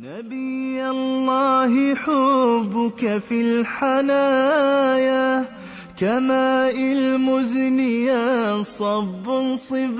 نبي الله حبك في الحنايا كماء المزن ينصب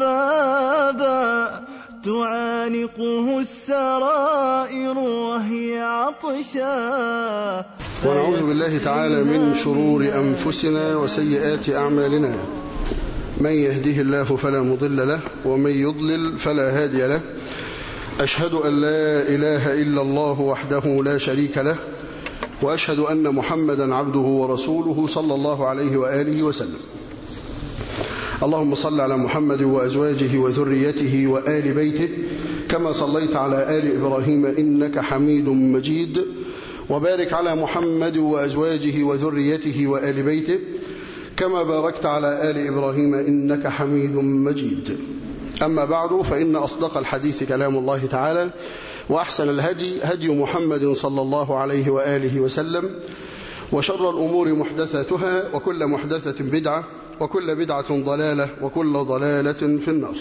صبابا تعانقه السرائر وهي عطشا ونعوذ بالله تعالى من شرور أنفسنا وسيئات أعمالنا من يهده الله فلا مضل له ومن يضلل فلا هادي له أشهد أن لا إله إلا الله وحده لا شريك له وأشهد أن محمدا عبده ورسوله صلى الله عليه وآله وسلم اللهم صل على محمد وأزواجه وذريته وآل بيته كما صليت على آل إبراهيم إنك حميد مجيد وبارك على محمد وأزواجه وذريته وآل بيته كما باركت على آل إبراهيم إنك حميد مجيد أما بعد فإن أصدق الحديث كلام الله تعالى وأحسن الهدي هدي محمد صلى الله عليه وآله وسلم وشر الأمور محدثاتها وكل محدثة بدعة وكل بدعة ضلالة وكل ضلالة في النار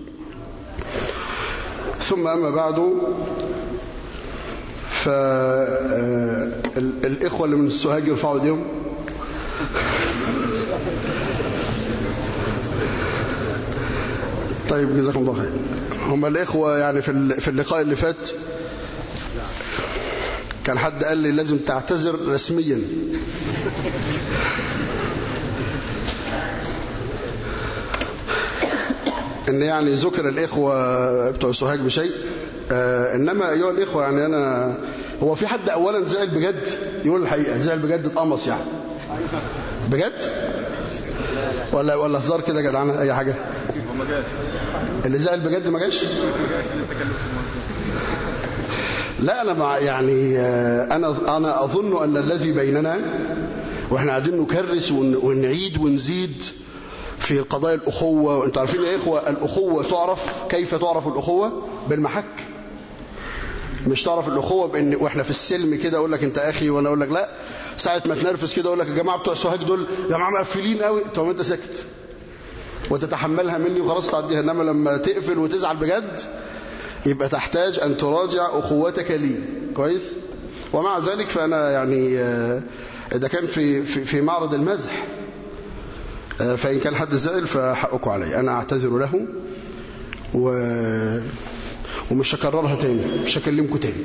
ثم أما بعد فالإخوة اللي من السوهاج يرفعوا ايديهم طيب جزاكم الله خير هم الإخوة يعني في في اللقاء اللي فات كان حد قال لي لازم تعتذر رسميا ان يعني ذكر الإخوة بتوع سوهاج بشيء آه إنما أيها الإخوة يعني أنا هو في حد أولا زعل بجد يقول الحقيقة زعل بجد اتقمص يعني بجد ولا ولا هزار كده يا جدعان أي حاجة اللي زعل بجد ما جاش لا أنا مع يعني أنا أنا أظن أن الذي بيننا وإحنا قاعدين نكرس ونعيد ونزيد في قضايا الأخوة وأنتم عارفين يا إخوة الأخوة تعرف كيف تعرف الأخوة بالمحك مش تعرف الأخوة بإن وإحنا في السلم كده أقول لك أنت أخي وأنا أقول لك لا ساعة ما تنرفز كده أقول لك يا جماعة بتوع سوهاج دول يا جماعة مقفلين قوي طب أنت ساكت وتتحملها مني وخلاص تعديها إنما لما تقفل وتزعل بجد يبقى تحتاج أن تراجع أخوتك لي كويس ومع ذلك فأنا يعني ده كان في في, في معرض المزح فإن كان حد زعل فحقكم علي أنا أعتذر له و ومش هكررها تاني مش هكلمكم تاني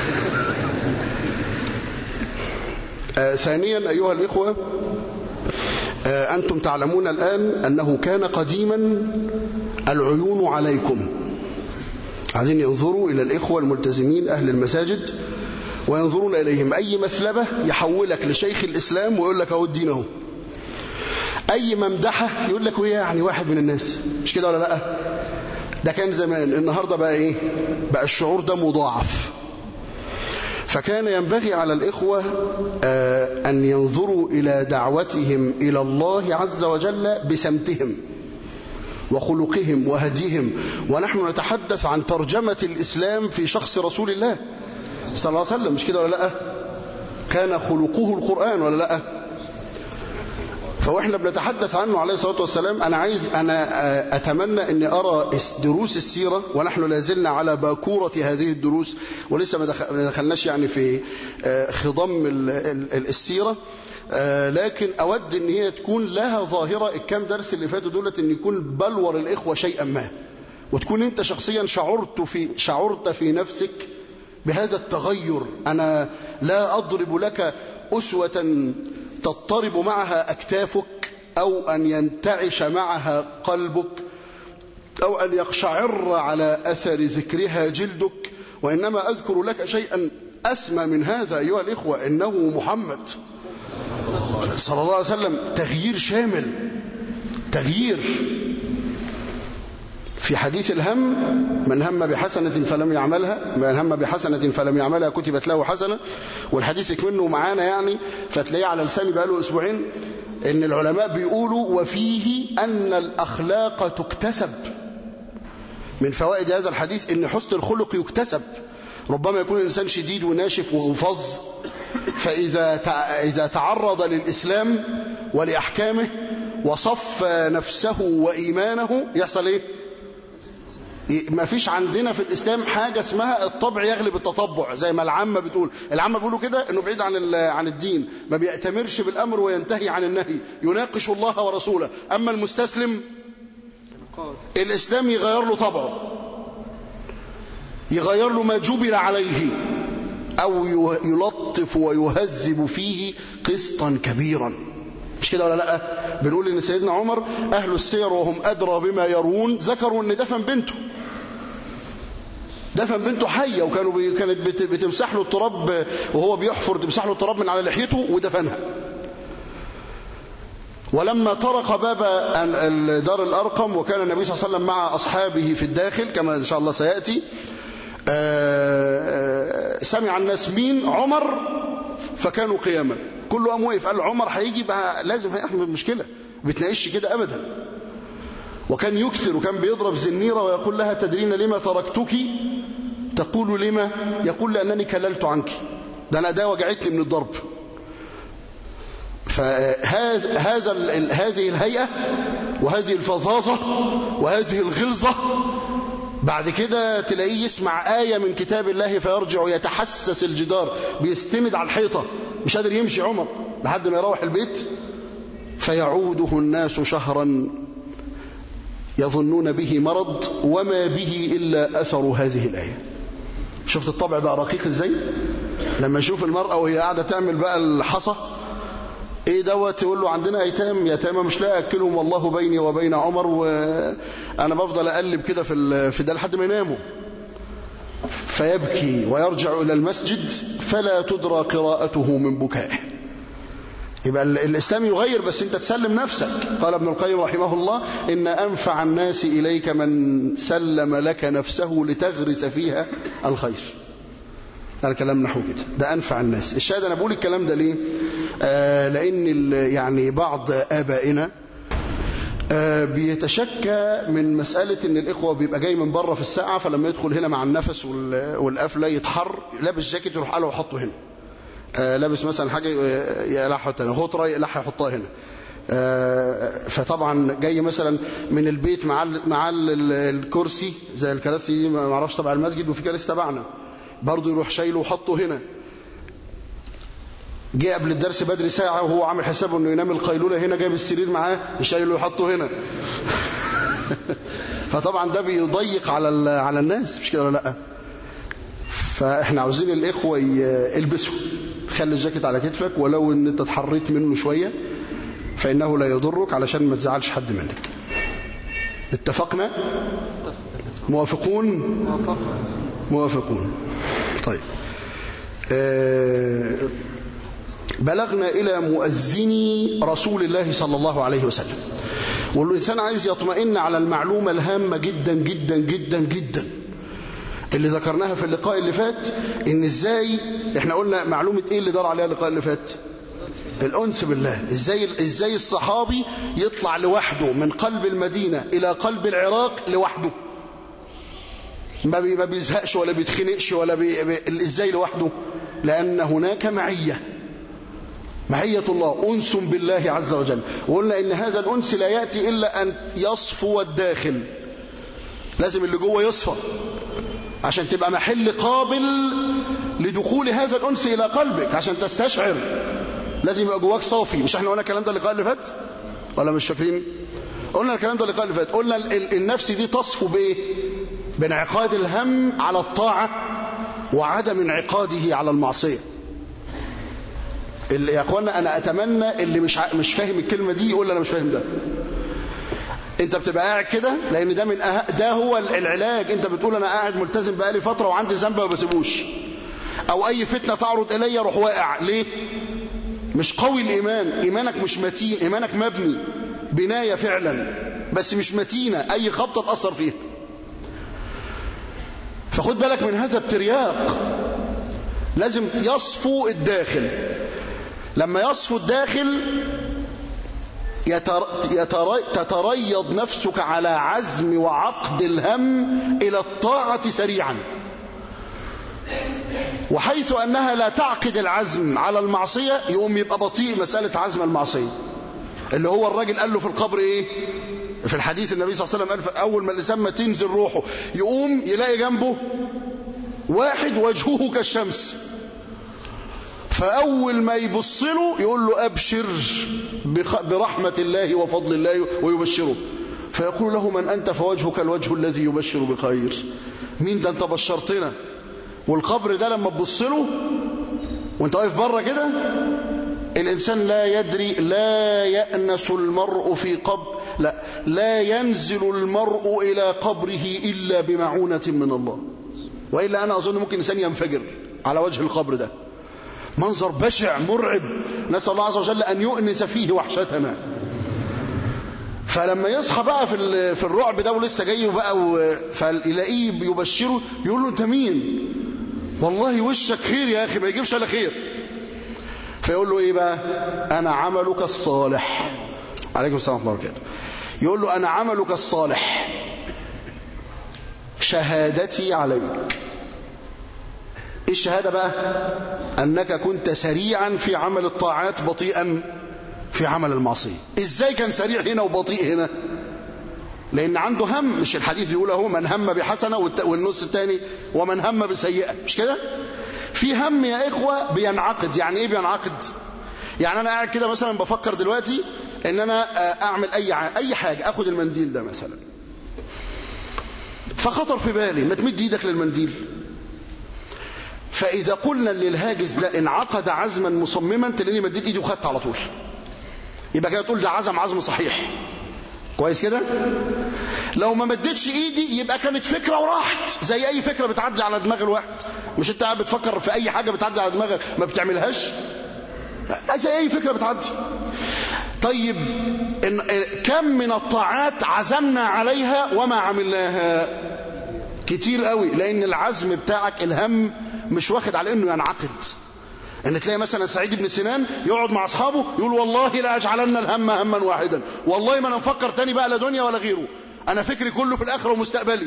آه ثانيا أيها الإخوة آه أنتم تعلمون الآن أنه كان قديما العيون عليكم عايزين ينظروا إلى الإخوة الملتزمين أهل المساجد وينظرون إليهم أي مثلبة يحولك لشيخ الإسلام ويقول لك أهو الدين أهو أي ممدحة يقول لك وهي يعني واحد من الناس مش كده ولا لأ ده كان زمان النهاردة بقى إيه بقى الشعور ده مضاعف فكان ينبغي على الإخوة أن ينظروا إلى دعوتهم إلى الله عز وجل بسمتهم وخلقهم وهديهم ونحن نتحدث عن ترجمة الإسلام في شخص رسول الله صلى الله عليه وسلم مش كده ولا لا كان خلقه القرآن ولا لا فواحنا بنتحدث عنه عليه الصلاة والسلام أنا عايز أنا أتمنى أني أرى دروس السيرة ونحن لازلنا على باكورة هذه الدروس ولسه ما دخلناش يعني في خضم السيرة لكن أود أن هي تكون لها ظاهرة الكام درس اللي فاتوا دولت أن يكون بلور الإخوة شيئا ما وتكون أنت شخصيا شعرت في, شعرت في نفسك بهذا التغير أنا لا أضرب لك أسوة تضطرب معها أكتافك أو أن ينتعش معها قلبك أو أن يقشعر على أثر ذكرها جلدك وإنما أذكر لك شيئا أسمى من هذا أيها الإخوة إنه محمد صلى الله عليه وسلم تغيير شامل تغيير في حديث الهم من هم بحسنة فلم يعملها من هم بحسنة فلم يعملها كتبت له حسنة والحديث يكمنه معانا يعني فتلاقيه على لساني بقاله أسبوعين إن العلماء بيقولوا وفيه أن الأخلاق تكتسب من فوائد هذا الحديث إن حسن الخلق يكتسب ربما يكون الإنسان شديد وناشف وفظ فإذا إذا تعرض للإسلام ولأحكامه وصف نفسه وإيمانه يحصل إيه ما فيش عندنا في الإسلام حاجة اسمها الطبع يغلب التطبع زي ما العامة بتقول العامة بيقولوا كده انه بعيد عن عن الدين ما بيأتمرش بالأمر وينتهي عن النهي يناقش الله ورسوله أما المستسلم الإسلام يغير له طبعه يغير له ما جبل عليه أو يلطف ويهذب فيه قسطا كبيرا مش كده ولا لا بنقول ان سيدنا عمر اهل السير وهم ادرى بما يرون ذكروا ان دفن بنته دفن بنته حيه وكانوا بي كانت بتمسح له التراب وهو بيحفر تمسح له التراب من على لحيته ودفنها ولما طرق باب دار الارقم وكان النبي صلى الله عليه وسلم مع اصحابه في الداخل كما ان شاء الله سياتي سمع الناس مين عمر فكانوا قياما كله قام وقف قال عمر هيجي بقى لازم هيحمل المشكله بتناقش كده ابدا وكان يكثر وكان بيضرب زنيره ويقول لها تدرين لما تركتك تقول لما يقول لانني كللت عنك ده انا ده وجعتني من الضرب فهذا هذا هذه الهيئه وهذه الفظاظه وهذه الغلظه بعد كده تلاقيه يسمع آية من كتاب الله فيرجع يتحسس الجدار بيستند على الحيطة مش قادر يمشي عمر لحد ما يروح البيت فيعوده الناس شهرا يظنون به مرض وما به إلا أثر هذه الآية شفت الطبع بقى رقيق ازاي لما يشوف المرأة وهي قاعدة تعمل بقى الحصى ايه دوت يقول له عندنا ايتام يتامى مش لاقي اكلهم والله بيني وبين عمر وانا بفضل اقلب كده في في ده لحد ما يناموا فيبكي ويرجع الى المسجد فلا تدرى قراءته من بكائه يبقى الاسلام يغير بس انت تسلم نفسك قال ابن القيم رحمه الله ان انفع الناس اليك من سلم لك نفسه لتغرس فيها الخير هذا كلام نحو كده ده أنفع الناس الشاهد أنا بقول الكلام ده ليه آه لأن يعني بعض آبائنا آه بيتشكى من مسألة ان الإخوة بيبقى جاي من بره في الساعة فلما يدخل هنا مع النفس والقفلة يتحر لابس جاكيت يروح قاله وحطه هنا آه لابس مثلا حاجة يلحها هنا غطرة يلحها يحطها هنا فطبعا جاي مثلا من البيت مع مع الكرسي زي الكراسي دي ما اعرفش تبع المسجد وفي كراسي تبعنا برضه يروح شايله وحطه هنا جه قبل الدرس بدري ساعة وهو عامل حسابه انه ينام القيلولة هنا جايب السرير معاه يشايله ويحطه هنا فطبعا ده بيضيق على على الناس مش كده ولا لا فاحنا عاوزين الاخوه يلبسوا خلي الجاكيت على كتفك ولو ان انت اتحريت منه شويه فانه لا يضرك علشان ما تزعلش حد منك اتفقنا موافقون موافقون طيب آه بلغنا إلى مؤذني رسول الله صلى الله عليه وسلم والإنسان عايز يطمئن على المعلومة الهامة جدا جدا جدا جدا اللي ذكرناها في اللقاء اللي فات ان ازاي احنا قلنا معلومة ايه اللي دار عليها اللقاء اللي فات الأنس بالله ازاي ازاي الصحابي يطلع لوحده من قلب المدينة إلى قلب العراق لوحده ما ما بيزهقش ولا بيتخنقش ولا بي... بي... ازاي لوحده لأن هناك معية معية الله أنس بالله عز وجل وقلنا إن هذا الأنس لا يأتي إلا أن يصفو الداخل لازم اللي جوه يصفى عشان تبقى محل قابل لدخول هذا الأنس إلى قلبك عشان تستشعر لازم يبقى جواك صافي مش احنا قلنا الكلام ده اللقاء اللي فات ولا مش فاكرين قلنا الكلام ده اللقاء اللي فات قلنا النفس دي تصفو بايه بانعقاد الهم على الطاعة وعدم انعقاده على المعصية اللي يا اخوانا انا اتمنى اللي مش مش فاهم الكلمة دي يقول انا مش فاهم ده انت بتبقى قاعد كده لان ده من أه... ده هو العلاج انت بتقول انا قاعد ملتزم بقالي فترة وعندي ذنب ما بسيبوش او اي فتنة تعرض الي اروح واقع ليه مش قوي الايمان ايمانك مش متين ايمانك مبني بناية فعلا بس مش متينة اي خبطة تأثر فيها فخد بالك من هذا الترياق لازم يصفو الداخل لما يصفو الداخل يتر... يتر... تتريض نفسك على عزم وعقد الهم إلى الطاعة سريعا وحيث أنها لا تعقد العزم على المعصية يقوم يبقى بطيء مسألة عزم المعصية اللي هو الراجل قال له في القبر إيه في الحديث النبي صلى الله عليه وسلم قال أول ما الإنسان ما تنزل روحه يقوم يلاقي جنبه واحد وجهه كالشمس فأول ما يبص له يقول له أبشر برحمة الله وفضل الله ويبشره فيقول له من أنت فوجهك الوجه الذي يبشر بخير مين ده أنت بشرتنا والقبر ده لما تبص له وانت واقف بره كده الإنسان لا يدري لا يأنس المرء في قبر لا لا ينزل المرء إلى قبره إلا بمعونة من الله وإلا أنا أظن ممكن إنسان ينفجر على وجه القبر ده منظر بشع مرعب نسأل الله عز وجل أن يؤنس فيه وحشتنا فلما يصحى بقى في في الرعب ده ولسه جاي بقى فيلاقيه يبشره يقول له انت مين والله وشك خير يا اخي ما يجيبش الا خير فيقول له ايه بقى انا عملك الصالح عليكم السلام ورحمه الله وبركاته يقول له انا عملك الصالح شهادتي عليك ايه الشهاده بقى انك كنت سريعا في عمل الطاعات بطيئا في عمل المعصيه ازاي كان سريع هنا وبطيء هنا لان عنده هم مش الحديث يقول اهو من هم بحسنه والنص الثاني ومن هم بسيئه مش كده في هم يا اخوه بينعقد يعني ايه بينعقد يعني انا قاعد كده مثلا بفكر دلوقتي ان انا اعمل اي اي حاجه اخد المنديل ده مثلا فخطر في بالي ما تمد ايدك للمنديل فاذا قلنا للهاجس ده انعقد عزما مصمما تلاقيني مديت ايدي وخدت على طول يبقى كده تقول ده عزم عزم صحيح كويس كده لو ما مدتش ايدي يبقى كانت فكره وراحت زي اي فكره بتعدي على دماغ الواحد مش انت قاعد بتفكر في اي حاجه بتعدي على دماغك ما بتعملهاش زي اي فكره بتعدي طيب إن كم من الطاعات عزمنا عليها وما عملناها كتير قوي لان العزم بتاعك الهم مش واخد على انه ينعقد ان تلاقي مثلا سعيد بن سنان يقعد مع اصحابه يقول والله لا اجعلن الهم هما واحدا والله ما نفكر تاني بقى لا دنيا ولا غيره انا فكري كله في الاخره ومستقبلي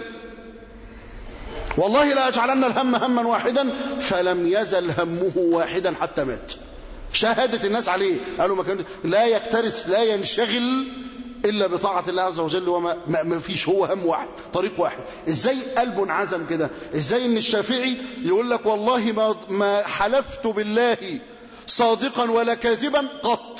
والله لا اجعلن الهم هما واحدا فلم يزل همه واحدا حتى مات شهادة الناس عليه قالوا ما كان لا يكترث لا ينشغل إلا بطاعة الله عز وجل وما ما ما فيش هو هم واحد طريق واحد إزاي قلب عزم كده إزاي إن الشافعي يقول لك والله ما, ما حلفت بالله صادقا ولا كاذبا قط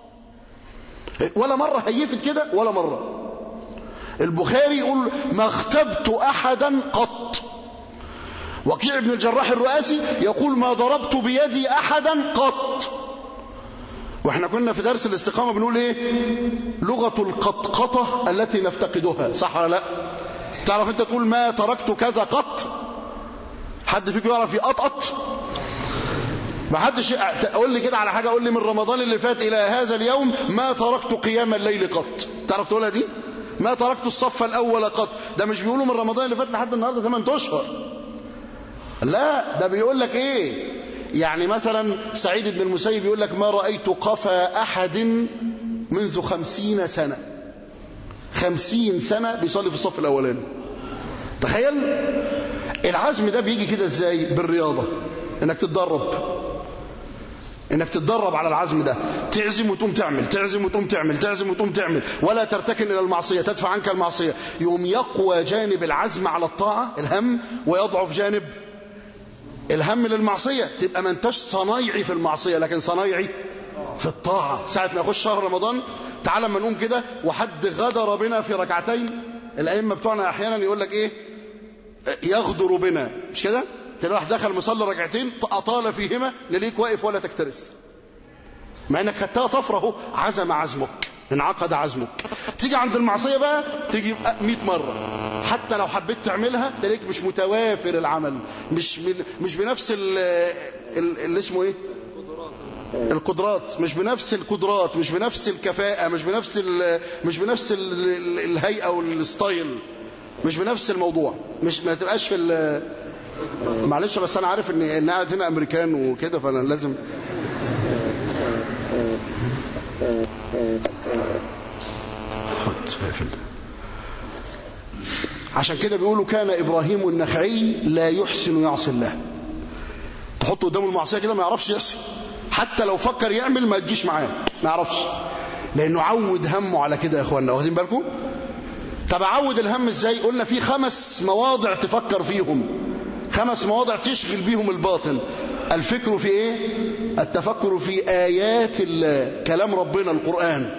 ولا مرة هيفت كده ولا مرة البخاري يقول ما اختبت أحدا قط وكيع بن الجراح الرؤاسي يقول ما ضربت بيدي أحدا قط واحنا كنا في درس الاستقامة بنقول ايه لغة القطقطة التي نفتقدها صح ولا لا تعرف انت تقول ما تركت كذا قط حد فيكم يعرف يقطقط ما حدش قول لي كده على حاجة قول لي من رمضان اللي فات إلى هذا اليوم ما تركت قيام الليل قط تعرف تقولها دي ما تركت الصف الأول قط ده مش بيقولوا من رمضان اللي فات لحد النهاردة 8 أشهر لا ده بيقول لك ايه يعني مثلا سعيد بن المسيب يقول لك ما رأيت قفا أحد منذ خمسين سنة خمسين سنة بيصلي في الصف الأولاني تخيل العزم ده بيجي كده ازاي بالرياضة انك تتدرب انك تتدرب على العزم ده تعزم وتقوم تعمل تعزم وتقوم تعمل تعزم وتقوم تعمل ولا ترتكن الى المعصيه تدفع عنك المعصيه يوم يقوى جانب العزم على الطاعه الهم ويضعف جانب الهم للمعصية تبقى ما انتش صنايعي في المعصية لكن صنايعي في الطاعة ساعة ما يخش شهر رمضان تعالى ما نقوم كده وحد غدر بنا في ركعتين الأئمة بتوعنا أحيانا يقول لك إيه يغدر بنا مش كده تلاقي واحد دخل مصلي ركعتين أطال فيهما نليك واقف ولا تكترث مع انك خدتها طفره اهو عزم عزمك انعقد عزمك تيجي عند المعصيه بقى تيجي 100 مره حتى لو حبيت تعملها تلاقيك مش متوافر العمل مش من مش بنفس ال اللي اسمه ايه القدرات مش بنفس القدرات مش بنفس الكفاءه مش بنفس ال مش بنفس ال الهيئه والستايل مش بنفس الموضوع مش ما تبقاش في معلش بس انا عارف ان ان قاعد هنا امريكان وكده فانا لازم خد اقفل عشان كده بيقولوا كان ابراهيم النخعي لا يحسن يعصي الله تحطه قدامه المعصيه كده ما يعرفش يعصي حتى لو فكر يعمل ما تجيش معاه ما يعرفش لانه عود همه على كده يا اخوانا واخدين بالكم طب اعود الهم ازاي قلنا في خمس مواضع تفكر فيهم خمس مواضع تشغل بيهم الباطن الفكر في ايه التفكر في ايات الله كلام ربنا القرآن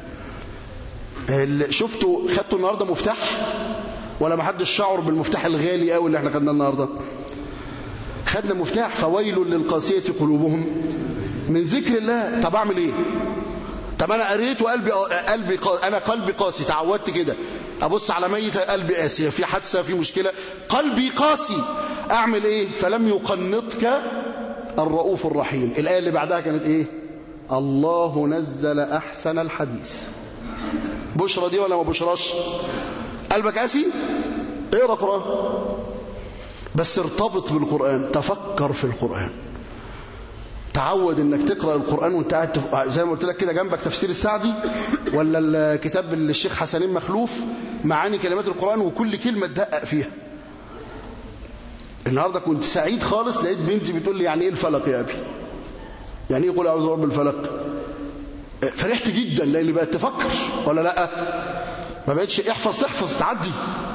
شفتوا خدتوا النهاردة مفتاح ولا ما حدش شعر بالمفتاح الغالي قوي اللي احنا خدناه النهاردة خدنا مفتاح فويل للقاسية قلوبهم من ذكر الله طب اعمل ايه طب انا قريت وقلبي قلبي قا... انا قلبي قاسي تعودت كده ابص على ميت قلبي قاسي في حادثه في مشكله قلبي قاسي اعمل ايه فلم يقنطك الرؤوف الرحيم الايه اللي بعدها كانت ايه الله نزل احسن الحديث بشرى دي ولا ما بشراش قلبك قاسي اقرا قران بس ارتبط بالقران تفكر في القران تعود انك تقرا القران وانت قاعد تف... زي ما قلت لك كده جنبك تفسير السعدي ولا الكتاب الشيخ حسنين مخلوف معاني كلمات القران وكل كلمه تدقق فيها النهارده كنت سعيد خالص لقيت بنتي بتقول لي يعني ايه الفلق يا ابي يعني ايه قول اعوذ برب الفلق فرحت جدا لاني بقت تفكر ولا لا ما بقتش احفظ تحفظ تعدي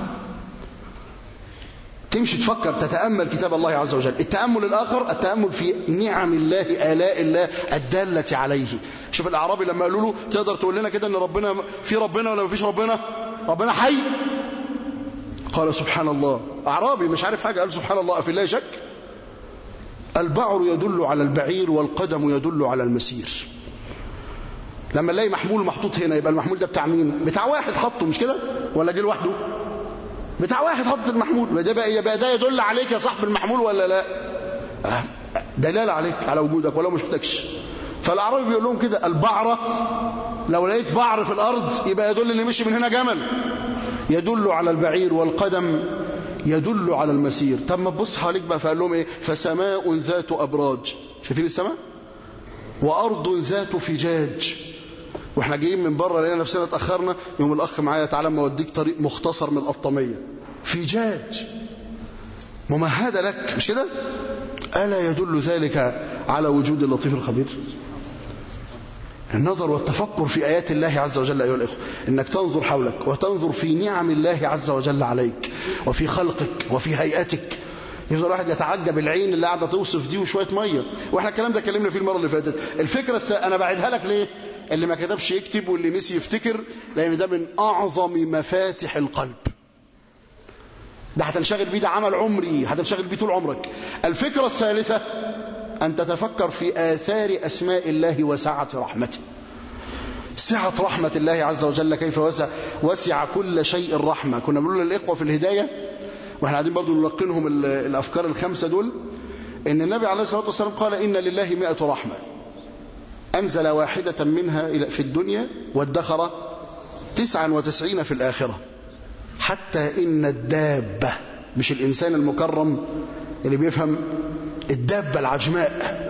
تمشي تفكر تتأمل كتاب الله عز وجل التأمل الآخر التأمل في نعم الله آلاء الله الدالة عليه شوف الأعرابي لما قالوا له تقدر تقول لنا كده أن ربنا في ربنا ولا ما فيش ربنا ربنا حي قال سبحان الله أعرابي مش عارف حاجة قال سبحان الله أفي الله شك البعر يدل على البعير والقدم يدل على المسير لما نلاقي محمول محطوط هنا يبقى المحمول ده بتاع مين بتاع واحد حطه مش كده ولا جه لوحده بتاع واحد حاطط المحمول ده بقى يبقى ده يدل عليك يا صاحب المحمول ولا لا دلالة عليك على وجودك ولو ما شفتكش فالاعرابي بيقول لهم كده البعرة لو لقيت بعر في الارض يبقى يدل ان مشي من هنا جمل يدل على البعير والقدم يدل على المسير طب ما تبص حواليك بقى فقال لهم ايه فسماء ذات ابراج شايفين السماء وارض ذات فجاج واحنا جايين من بره لقينا نفسنا اتاخرنا يوم الاخ معايا تعالى ما اوديك طريق مختصر من القطاميه فجاج ممهده لك مش كده الا يدل ذلك على وجود اللطيف الخبير النظر والتفكر في ايات الله عز وجل ايها الاخوه انك تنظر حولك وتنظر في نعم الله عز وجل عليك وفي خلقك وفي هيئتك يفضل الواحد يتعجب العين اللي قاعده توصف دي وشويه ميه واحنا الكلام ده اتكلمنا فيه المره اللي فاتت الفكره انا بعدها لك ليه اللي ما كتبش يكتب واللي نسي يفتكر لان ده من اعظم مفاتح القلب ده هتنشغل بيه ده عمل عمري هتنشغل بيه طول عمرك الفكره الثالثه ان تتفكر في اثار اسماء الله وسعه رحمته سعة رحمة الله عز وجل كيف وسع وسع كل شيء رحمة كنا بنقول للإخوة في الهداية واحنا قاعدين برضو نلقنهم الأفكار الخمسة دول إن النبي عليه الصلاة والسلام قال إن لله مئة رحمة أنزل واحدة منها في الدنيا وادخر تسعا وتسعين في الآخرة حتى إن الدابة مش الإنسان المكرم اللي بيفهم الدابة العجماء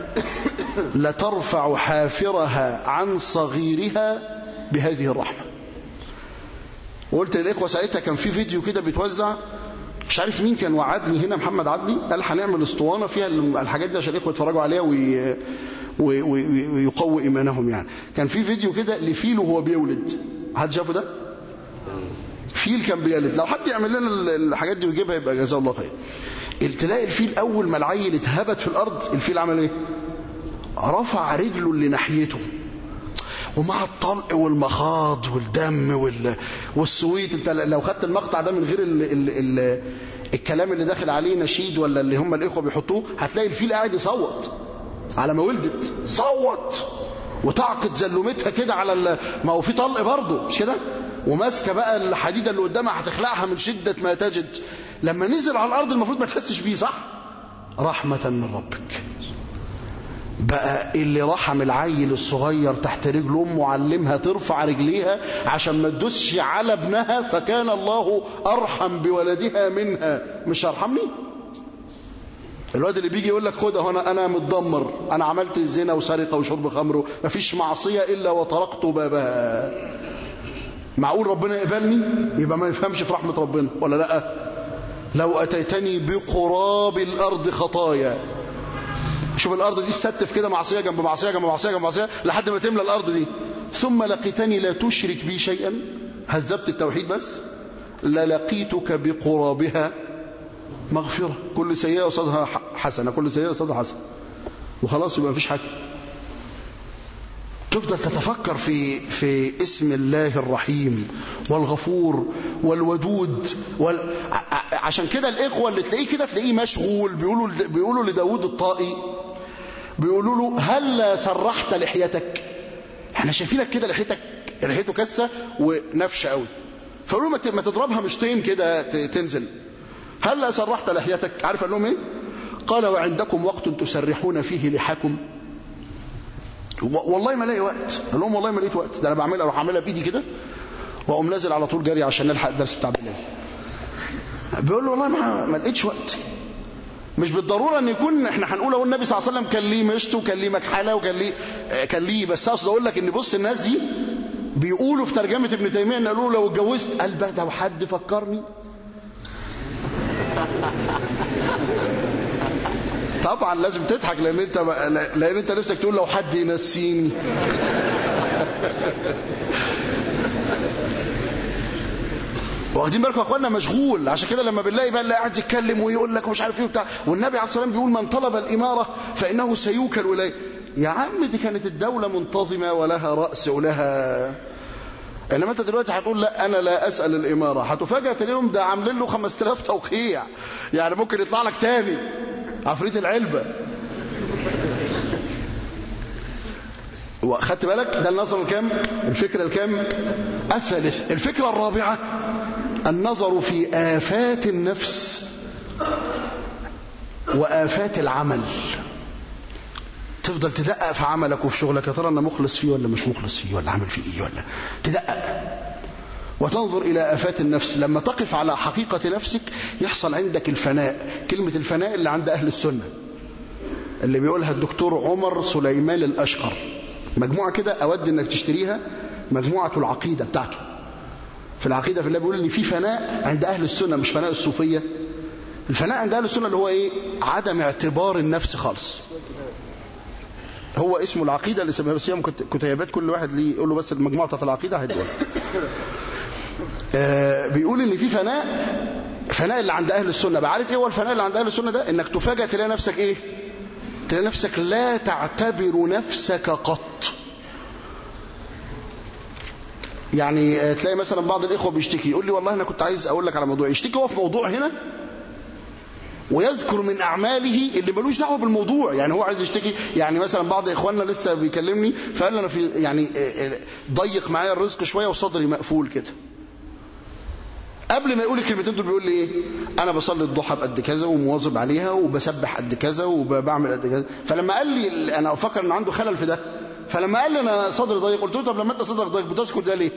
لترفع حافرها عن صغيرها بهذه الرحمة وقلت للإخوة ساعتها كان في فيديو كده بيتوزع مش عارف مين كان وعدني هنا محمد عدلي قال هنعمل اسطوانة فيها الحاجات دي عشان الإخوة يتفرجوا عليها وي... ويقوي إيمانهم يعني كان في فيديو كده لفيل وهو بيولد حد شافه ده فيل كان بيولد لو حد يعمل لنا الحاجات دي ويجيبها يبقى جزاه الله خير تلاقي الفيل أول ما العيل اتهبت في الأرض الفيل عمل ايه رفع رجله اللي ناحيته ومع الطلق والمخاض والدم وال... والسويت انت لو خدت المقطع ده من غير ال... ال... ال... الكلام اللي داخل عليه نشيد ولا اللي هم الإخوة بيحطوه هتلاقي الفيل قاعد يصوت على ما ولدت صوت وتعقد زلومتها كده على ال... ما هو في طلق برضه مش كده وماسكه بقى الحديده اللي قدامها هتخلعها من شده ما تجد لما نزل على الارض المفروض ما تحسش بيه صح رحمه من ربك بقى اللي رحم العيل الصغير تحت رجل امه علمها ترفع رجليها عشان ما تدوسش على ابنها فكان الله ارحم بولدها منها مش هرحمني الواد اللي بيجي يقول لك خد اهو انا انا متدمر انا عملت الزنا وسرقه وشرب خمر مفيش معصيه الا وطرقت بابها معقول ربنا يقبلني يبقى ما يفهمش في رحمه ربنا ولا لا لو اتيتني بقراب الارض خطايا شوف الارض دي تستف كده معصيه جنب معصيه جنب معصيه جنب معصيه لحد ما تملى الارض دي ثم لقيتني لا تشرك بي شيئا هذبت التوحيد بس للقيتك بقرابها مغفرة كل سيئة قصادها حسنة كل سيئة قصادها حسنة وخلاص يبقى مفيش حاجة تفضل تتفكر في في اسم الله الرحيم والغفور والودود وال... عشان كده الاخوه اللي تلاقيه كده تلاقيه مشغول بيقولوا بيقولوا لداوود الطائي بيقولوا له هل سرحت لحيتك احنا شايفينك كده لحيتك لحيته كسه ونفشه قوي فقالوا له ما تضربها مشطين كده تنزل هل سرحت لحيتك عارف قال لهم ايه قال وعندكم وقت تسرحون فيه لحاكم والله ما لاقي وقت قال لهم والله ما لقيت وقت ده انا بعملها اروح اعملها بايدي كده واقوم نازل على طول جري عشان نلحق الدرس بتاع بالليل بيقول له والله ما, ما لقيتش وقت مش بالضروره ان يكون احنا هنقول اهو النبي صلى الله عليه وسلم كان ليه مشط وكان ليه مكحله وكان ليه كان ليه بس اقصد اقول لك ان بص الناس دي بيقولوا في ترجمه ابن تيميه ان قالوا لو اتجوزت قال بقى ده حد فكرني طبعا لازم تضحك لان انت لان انت نفسك تقول لو حد ينسيني واخدين بالكم يا اخوانا مشغول عشان كده لما بنلاقي بقى اللي قاعد يتكلم ويقول لك ومش عارف ايه وبتاع والنبي عليه الصلاه والسلام بيقول من طلب الاماره فانه سيوكل اليه يا عم دي كانت الدوله منتظمه ولها راس ولها انما انت دلوقتي هتقول لا انا لا اسال الاماره هتفاجئ اليوم ده عاملين له 5000 توقيع يعني ممكن يطلع لك تاني عفريت العلبه واخدت بالك ده النظر الكام الفكره الكام الثالثه الفكره الرابعه النظر في آفات النفس وآفات العمل تفضل تدقق في عملك وفي شغلك يا ترى انا مخلص فيه ولا مش مخلص فيه ولا عامل فيه ايه ولا تدقق وتنظر الى افات النفس لما تقف على حقيقه نفسك يحصل عندك الفناء كلمه الفناء اللي عند اهل السنه اللي بيقولها الدكتور عمر سليمان الاشقر مجموعه كده اود انك تشتريها مجموعه العقيده بتاعته في العقيده في الله بيقول ان في فناء عند اهل السنه مش فناء الصوفيه الفناء عند اهل السنه اللي هو ايه عدم اعتبار النفس خالص هو اسمه العقيده اللي سميها بس هي كتيبات كل واحد ليه يقول له بس المجموعه بتاعت العقيده هيدوها آه بيقول ان في فناء فناء اللي عند اهل السنه بقى عارف ايه هو الفناء اللي عند اهل السنه ده انك تفاجئ تلاقي نفسك ايه تلاقي نفسك لا تعتبر نفسك قط يعني تلاقي مثلا بعض الاخوه بيشتكي يقول لي والله انا كنت عايز اقول لك على موضوع يشتكي هو في موضوع هنا ويذكر من اعماله اللي ملوش دعوه بالموضوع يعني هو عايز يشتكي يعني مثلا بعض اخواننا لسه بيكلمني فقال انا في يعني ضيق معايا الرزق شويه وصدري مقفول كده قبل ما يقول الكلمتين دول بيقول لي ايه انا بصلي الضحى بقد كذا ومواظب عليها وبسبح قد كذا وبعمل قد كذا فلما قال لي انا افكر ان عنده خلل في ده فلما قال لي انا صدري ضيق قلت له طب لما انت صدرك ضيق بتذكر ده ليه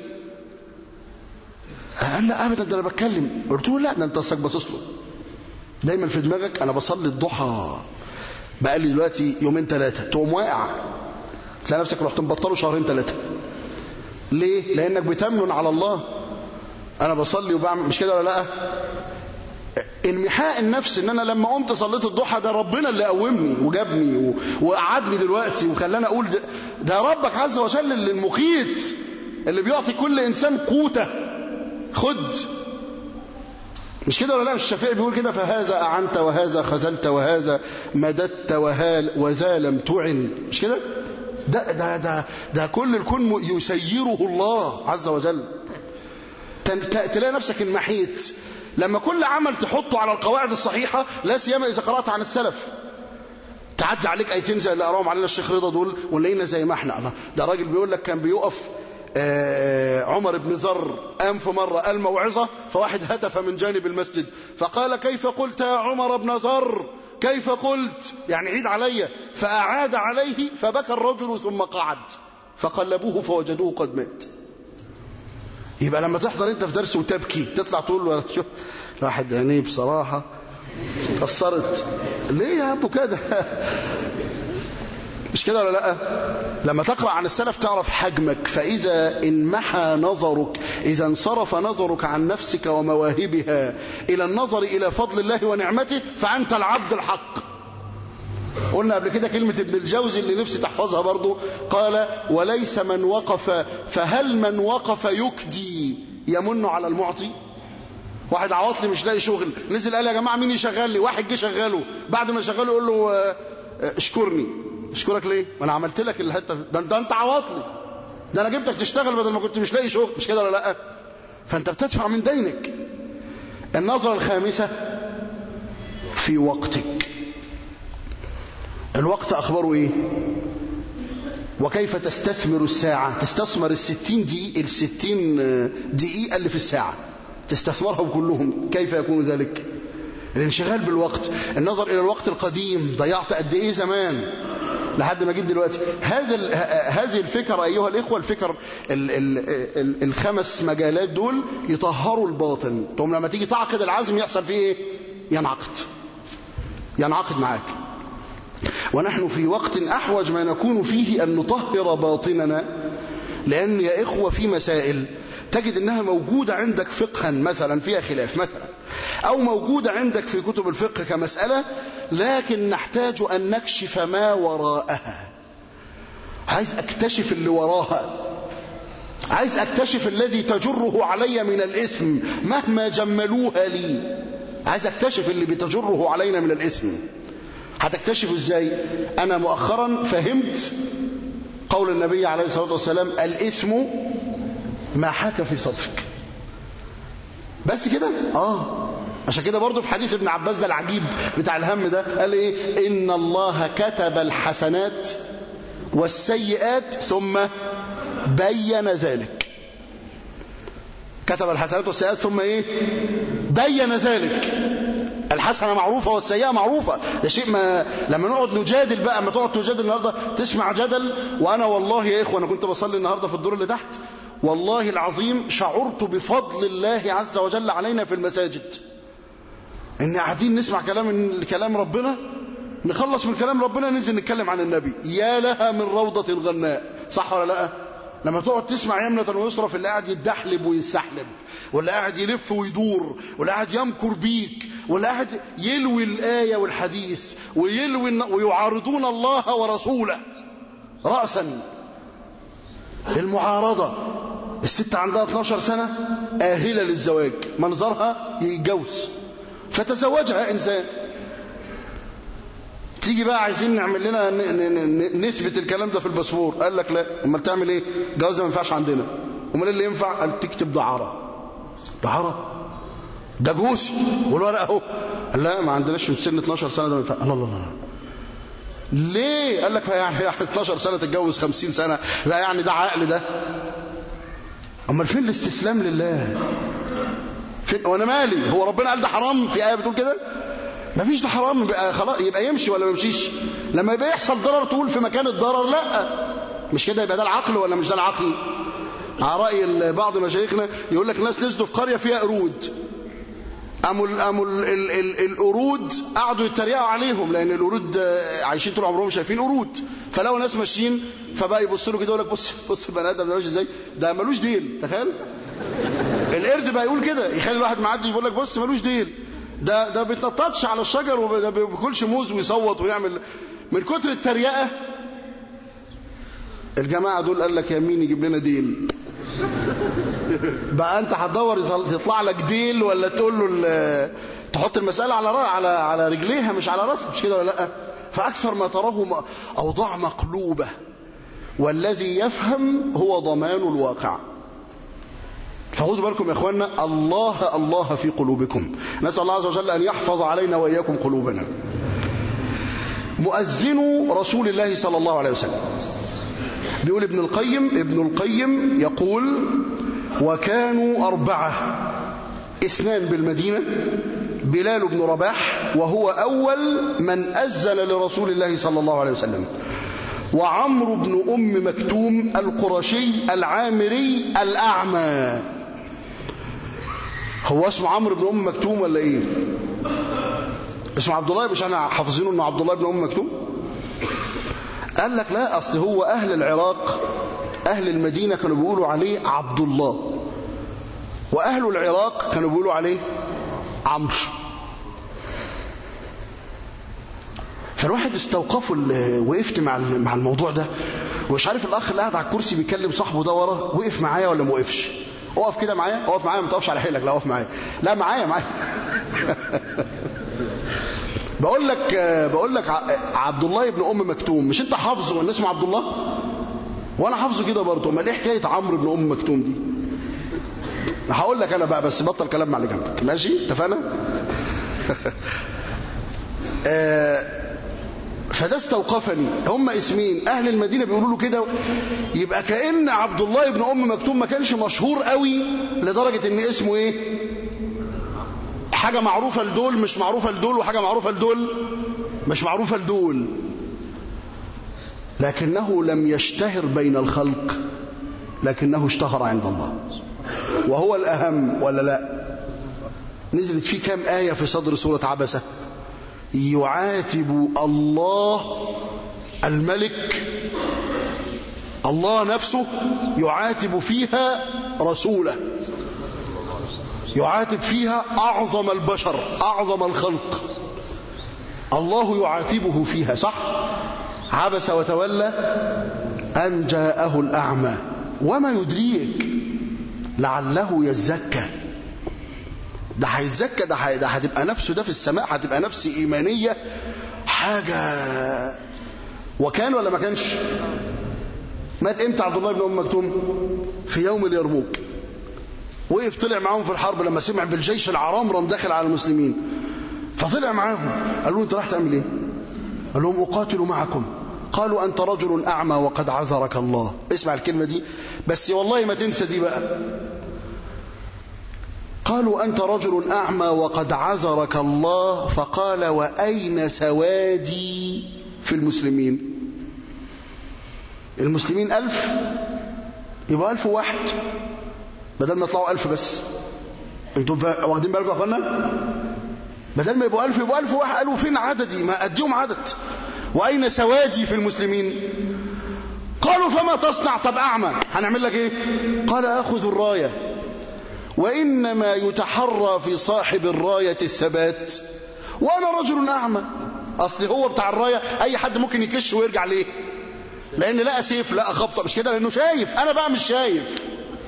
قال لا ابدا ده انا بتكلم قلت له لا ده انت اصلك باصص له دايما في دماغك انا بصلي الضحى بقى لي دلوقتي يومين ثلاثه تقوم واقع تلاقي نفسك رحت مبطله شهرين ثلاثه ليه لانك بتمنن على الله انا بصلي وبعمل مش كده ولا لا انمحاء النفس ان انا لما قمت صليت الضحى ده ربنا اللي قومني وجابني وقعدني دلوقتي وخلاني اقول ده, ده ربك عز وجل اللي المقيت اللي بيعطي كل انسان قوته خد مش كده ولا لا الشافعي بيقول كده فهذا أعنت وهذا خذلت وهذا مددت وهال وذا لم تعن مش كده ده, ده, ده, ده كل الكون يسيره الله عز وجل تلاقي نفسك انمحيت لما كل عمل تحطه على القواعد الصحيحة لا سيما إذا قرأت عن السلف تعدي عليك ايتين زي اللي قراهم علينا الشيخ رضا دول ونلاقينا زي ما احنا الله ده راجل بيقول لك كان بيقف عمر بن ذر قام في مرة قال موعظة فواحد هتف من جانب المسجد فقال كيف قلت يا عمر بن ذر كيف قلت يعني عيد علي فأعاد عليه فبكى الرجل ثم قعد فقلبوه فوجدوه قد مات يبقى لما تحضر انت في درس وتبكي تطلع تقول له شوف راحت عينيه بصراحة قصرت ليه يا ابو كده مش كده ولا لا لما تقرأ عن السلف تعرف حجمك فإذا انمحى نظرك إذا انصرف نظرك عن نفسك ومواهبها إلى النظر إلى فضل الله ونعمته فأنت العبد الحق قلنا قبل كده كلمة ابن الجوزي اللي نفسي تحفظها برضو قال وليس من وقف فهل من وقف يكدي يمن على المعطي واحد عواطلي مش لاقي شغل نزل قال يا جماعه مين يشغل لي واحد جه شغله بعد ما شغله يقول له آه، آه، اشكرني اشكرك ليه ما انا عملت لك الحته ده, ده انت عواطلي ده انا جبتك تشتغل بدل ما كنت مش لاقي شغل مش كده ولا لا فانت بتدفع من دينك النظره الخامسه في وقتك الوقت اخباره ايه وكيف تستثمر الساعة تستثمر الستين دقيقة الستين دقيقة اللي في الساعة تستثمرهم كلهم كيف يكون ذلك الانشغال بالوقت النظر إلى الوقت القديم ضيعت قد إيه زمان لحد ما جيت دلوقتي هذا ال- ه- هذه الفكرة أيها الإخوة الفكر ال ال ال الخمس مجالات دول يطهروا الباطن ثم لما تيجي تعقد العزم يحصل فيه إيه ينعقد ينعقد معاك ونحن في وقت أحوج ما نكون فيه أن نطهر باطننا لأن يا إخوة في مسائل تجد أنها موجودة عندك فقها مثلا فيها خلاف مثلا أو موجودة عندك في كتب الفقه كمسألة لكن نحتاج أن نكشف ما وراءها عايز أكتشف اللي وراها عايز أكتشف الذي تجره علي من الإثم مهما جملوها لي عايز أكتشف اللي بتجره علينا من الإثم هتكتشفوا ازاي انا مؤخرا فهمت قول النبي عليه الصلاة والسلام الاسم ما حاك في صدرك بس كده اه عشان كده برضه في حديث ابن عباس ده العجيب بتاع الهم ده قال ايه ان الله كتب الحسنات والسيئات ثم بين ذلك كتب الحسنات والسيئات ثم ايه بين ذلك الحسنه معروفه والسيئه معروفه ده شيء ما لما نقعد نجادل بقى لما تقعد تجادل النهارده تسمع جدل وانا والله يا اخوه انا كنت بصلي النهارده في الدور اللي تحت والله العظيم شعرت بفضل الله عز وجل علينا في المساجد ان قاعدين نسمع كلام كلام ربنا نخلص من كلام ربنا ننزل نتكلم عن النبي يا لها من روضة غناء صح ولا لا لما تقعد تسمع يمنة ويسرى في اللي قاعد يتدحلب وينسحلب ولا قاعد يلف ويدور ولا قاعد يمكر بيك ولا قاعد يلوي الآية والحديث ويلوي الن- ويعارضون الله ورسوله رأسا المعارضة الست عندها 12 سنة آهلة للزواج منظرها يتجوز فتزوجها إنسان تيجي بقى عايزين نعمل لنا ن- ن- ن- نثبت الكلام ده في الباسبور قال لك لا امال تعمل ايه جواز ما ينفعش عندنا امال إيه اللي ينفع قال تكتب دعاره دعاره ده جوز والورق اهو قال لا ما عندناش من سن 12 سنه ده ما ينفع الله الله الله ليه قال لك يعني 12 سنه تتجوز 50 سنه لا يعني ده عقل ده امال فين الاستسلام لله فين وانا مالي هو ربنا قال ده حرام في ايه بتقول كده مفيش ده حرام يبقى خلاص يبقى يمشي ولا ما يمشيش لما يبقى يحصل ضرر تقول في مكان الضرر لا مش كده يبقى ده العقل ولا مش ده العقل على رأي بعض مشايخنا يقول لك ناس نزلوا في قرية فيها قرود قاموا ال- قاموا ال- ال- ال- القرود قعدوا يتريقوا عليهم لان القرود آه، عايشين طول عمرهم شايفين قرود فلقوا ناس ماشيين فبقى يبصوا له كده يقول لك بص بص البني ادم ده ماشي ازاي ده ملوش ديل تخيل القرد بقى يقول كده يخلي الواحد معدي يقول لك بص ملوش ديل ده ده بيتنططش على الشجر وما بياكلش موز ويصوت ويعمل من كتر التريقه الجماعه دول قال لك يا مين يجيب لنا ديل بقى انت هتدور يطل- يطلع لك ديل ولا تقول له ال- تحط المساله على رأ- على على رجليها مش على راسها مش كده ولا لا فاكثر ما تراه م- اوضاع مقلوبه والذي يفهم هو ضمان الواقع فخذوا بالكم يا اخوانا الله الله في قلوبكم نسال الله عز وجل ان يحفظ علينا واياكم قلوبنا مؤذن رسول الله صلى الله عليه وسلم بيقول ابن القيم ابن القيم يقول وكانوا أربعة اثنان بالمدينة بلال بن رباح وهو أول من أذن لرسول الله صلى الله عليه وسلم وعمرو بن أم مكتوم القرشي العامري الأعمى هو اسمه عمرو بن أم مكتوم ولا إيه اسمه عبد الله مش احنا حافظينه انه عبد الله بن أم مكتوم قال لك لا أصل هو أهل العراق أهل المدينة كانوا بيقولوا عليه عبد الله وأهل العراق كانوا بيقولوا عليه عمرو فالواحد استوقفه ال- وقفت مع ال- مع الموضوع ده ومش عارف الأخ اللي قاعد على الكرسي بيكلم صاحبه ده ورا وقف معايا ولا ما وقفش اقف كده معايا اقف معايا ما تقفش على حيلك لا اقف معايا لا معايا معايا بقول لك بقول لك عبد الله ابن ام مكتوم مش انت حافظه ولا اسمه عبد الله وانا حافظه كده برضه امال ايه حكايه عمرو بن ام مكتوم دي هقول لك انا بقى بس بطل كلام مع اللي جنبك ماشي اتفقنا آه فده استوقفني هم اسمين اهل المدينه بيقولوا له كده يبقى كان عبد الله بن ام مكتوم ما كانش مشهور قوي لدرجه ان اسمه ايه حاجه معروفه لدول مش معروفه لدول وحاجه معروفه لدول مش معروفه لدول لكنه لم يشتهر بين الخلق لكنه اشتهر عند الله وهو الأهم ولا لا نزلت فيه كام آية في صدر سورة عبسة يعاتب الله الملك الله نفسه يعاتب فيها رسوله يعاتب فيها أعظم البشر أعظم الخلق الله يعاتبه فيها صح عبس وتولى أن جاءه الأعمى وما يدريك لعله يزكى ده هيتزكى ده ده هتبقى نفسه ده في السماء هتبقى نفس إيمانية حاجة وكان ولا ما كانش مات امتى عبد الله بن ام مكتوم في يوم اليرموك وقف طلع معاهم في الحرب لما سمع بالجيش العرامرم داخل على المسلمين فطلع معاهم قال له انت راح تعمل ايه قال لهم اقاتل معكم قالوا انت رجل اعمى وقد عذرك الله اسمع الكلمه دي بس والله ما تنسى دي بقى قالوا انت رجل اعمى وقد عذرك الله فقال واين سوادي في المسلمين المسلمين ألف يبقى ألف واحد بدل ما يطلعوا ألف بس انتوا واخدين بالكم يا اخوانا بدل ما يبقوا ألف يبقوا ألف واحد قالوا فين عددي ما أديهم عدد وأين سوادي في المسلمين قالوا فما تصنع طب أعمى هنعمل لك إيه قال أخذ الراية وإنما يتحرى في صاحب الراية الثبات وأنا رجل أعمى أصل هو بتاع الراية أي حد ممكن يكش ويرجع ليه لأن لقى سيف لقى خبطة مش كده لأنه شايف أنا بقى مش شايف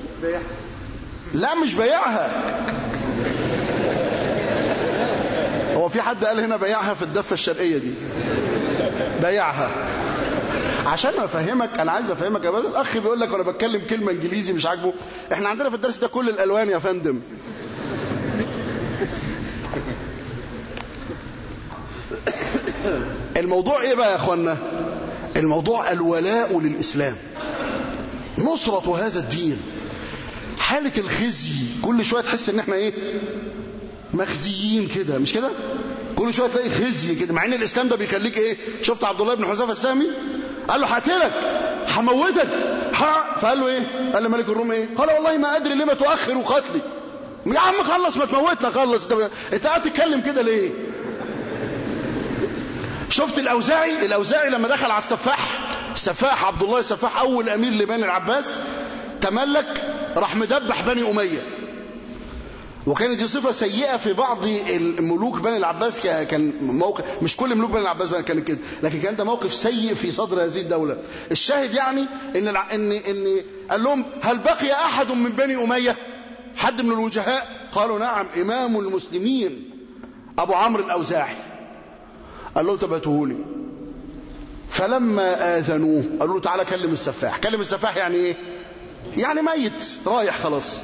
لا مش بيعها هو في حد قال هنا بيعها في الدفة الشرقية دي بيعها عشان افهمك انا عايز افهمك يا بدر الاخ بيقول لك وانا بتكلم كلمه انجليزي مش عاجبه احنا عندنا في الدرس ده كل الالوان يا فندم الموضوع ايه بقى يا اخوانا الموضوع الولاء للاسلام نصرة هذا الدين حالة الخزي كل شوية تحس ان احنا ايه مخزيين كده مش كده كل شوية تلاقي خزي كده مع ان الاسلام ده بيخليك ايه شفت عبد الله بن حذافه السامي قال له هقتلك هموتك فقال له ايه قال لملك الروم ايه قال والله ما ادري لما تؤخر قتلي يا عم خلص ما تموتنا خلص انت قاعد تتكلم كده ليه شفت الاوزاعي الاوزاعي لما دخل على السفاح السفاح عبد الله السفاح اول امير لبني العباس تملك راح مدبح بني اميه وكانت دي صفة سيئة في بعض الملوك بني العباس كان موقف مش كل ملوك بني العباس كان كده لكن كان ده موقف سيء في صدر هذه الدولة الشاهد يعني ان ان ان قال لهم هل بقي احد من بني امية حد من الوجهاء قالوا نعم امام المسلمين ابو عمرو الاوزاعي قال له تبعتهولي فلما آذنوه قالوا له تعالى كلم السفاح كلم السفاح يعني ايه يعني ميت رايح خلاص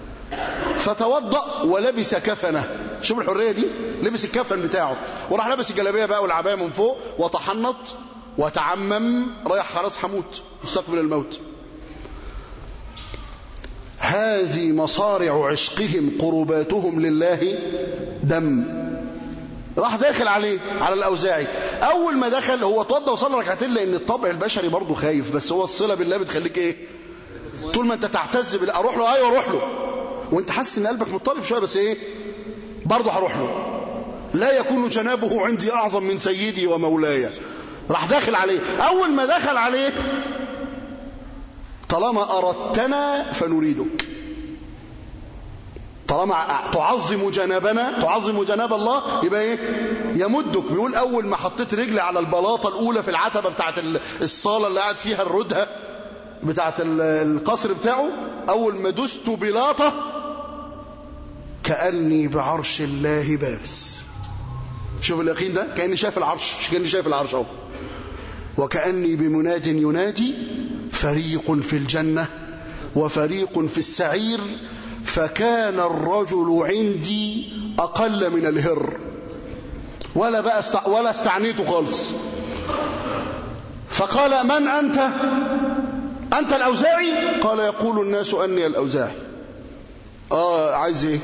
فتوضأ ولبس كفنه شوف الحرية دي لبس الكفن بتاعه وراح لبس الجلابية بقى والعباية من فوق وتحنط وتعمم رايح خلاص هموت مستقبل الموت هذه مصارع عشقهم قرباتهم لله دم راح داخل عليه على الأوزاعي أول ما دخل هو اتوضى وصلى ركعتين لأن الطبع البشري برضه خايف بس هو الصلة بالله بتخليك إيه طول ما أنت تعتز بالله أروح له أيوه أروح له وأنت حاسس إن قلبك مضطرب شوية بس إيه برضه هروح له لا يكون جنابه عندي أعظم من سيدي ومولاي راح داخل عليه أول ما دخل عليه طالما أردتنا فنريدك طالما تعظم جنابنا تعظم جناب الله يبقى ايه يمدك بيقول اول ما حطيت رجلي على البلاطه الاولى في العتبه بتاعه الصاله اللي قاعد فيها الردهه بتاعه القصر بتاعه أول ما دست بلاطة كأني بعرش الله بارس شوف اليقين ده كأني شايف العرش كأني شايف العرش أهو وكأني بمناد ينادي فريق في الجنة وفريق في السعير فكان الرجل عندي أقل من الهر ولا بقى است... ولا استعنيته خالص فقال من أنت أنت الأوزاعي قال يقول الناس أني الأوزاعي آه عايز إيه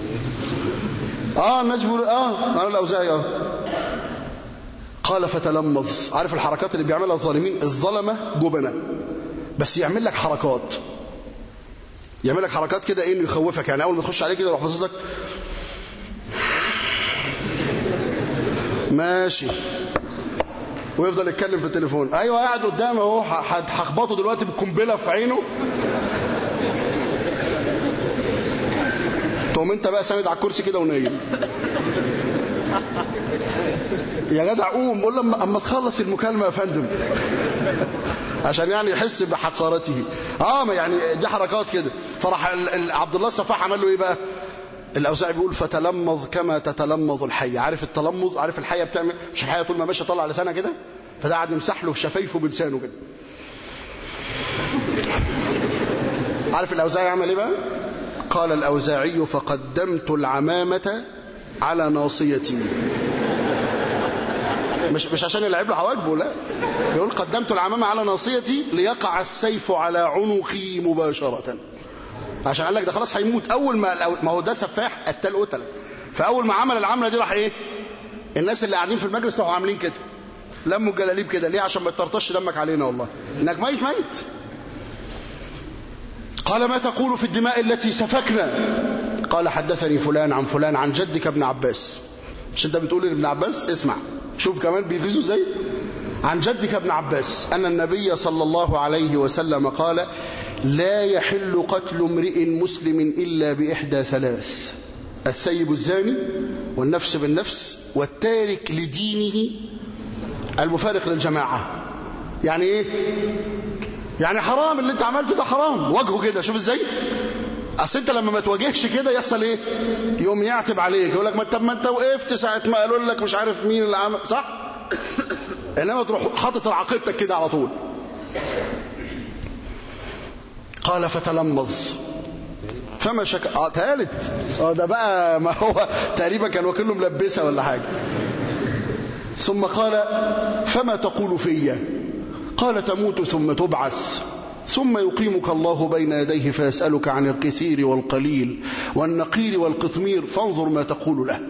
آه الناس بيقولوا آه أنا الأوزاعي آه قال فتلمظ عارف الحركات اللي بيعملها الظالمين الظلمة جبنة بس يعمل لك حركات يعمل لك حركات كده ايه انه يخوفك يعني اول ما تخش عليه كده يروح باصص لك ماشي ويفضل يتكلم في التليفون ايوه قاعد قدامه اهو هخبطه دلوقتي بالقنبله في عينه تقوم انت بقى ساند على الكرسي كده ونايم يا جدع قوم قول له اما تخلص المكالمه يا فندم عشان يعني يحس بحقارته اه ما يعني دي حركات كده فراح عبد الله الصفاح عمل له ايه بقى الاوزاعي بيقول فتلمظ كما تتلمظ الحيه عارف التلمظ عارف الحيه بتعمل مش الحيه طول ما ماشيه طلع لسانها كده فده قاعد يمسح له في شفايفه بلسانه كده عارف الاوزاعي عمل ايه بقى قال الاوزاعي فقدمت العمامه على ناصيتي مش مش عشان يلعب له حواجبه لا يقول قدمت العمامة على ناصيتي ليقع السيف على عنقي مباشرة عشان قال لك ده خلاص هيموت اول ما ما هو ده سفاح قتال قتل فاول ما عمل العمله دي راح ايه الناس اللي قاعدين في المجلس راحوا عاملين كده لموا الجلاليب كده ليه عشان ما تطرطش دمك علينا والله انك ميت ميت قال ما تقول في الدماء التي سفكنا قال حدثني فلان عن فلان عن جدك ابن عباس مش انت بتقول لابن عباس اسمع شوف كمان بيغيظوا ازاي عن جدك ابن عباس أن النبي صلى الله عليه وسلم قال لا يحل قتل امرئ مسلم إلا بإحدى ثلاث الثيب الزاني والنفس بالنفس والتارك لدينه المفارق للجماعة يعني ايه يعني حرام اللي انت عملته ده حرام وجهه كده شوف ازاي اصل انت لما ما تواجهش كده يحصل ايه يوم يعتب عليك يقول لك ما طب ما انت وقفت ساعه ما قالوا لك مش عارف مين اللي عمل صح انما تروح حاطط عقيدتك كده على طول قال فتلمظ فما شك اه ثالث اه ده بقى ما هو تقريبا كان وكيله ملبسه ولا حاجه ثم قال فما تقول فيا قال تموت ثم تبعث ثم يقيمك الله بين يديه فيسألك عن الكثير والقليل والنقير والقطمير فانظر ما تقول له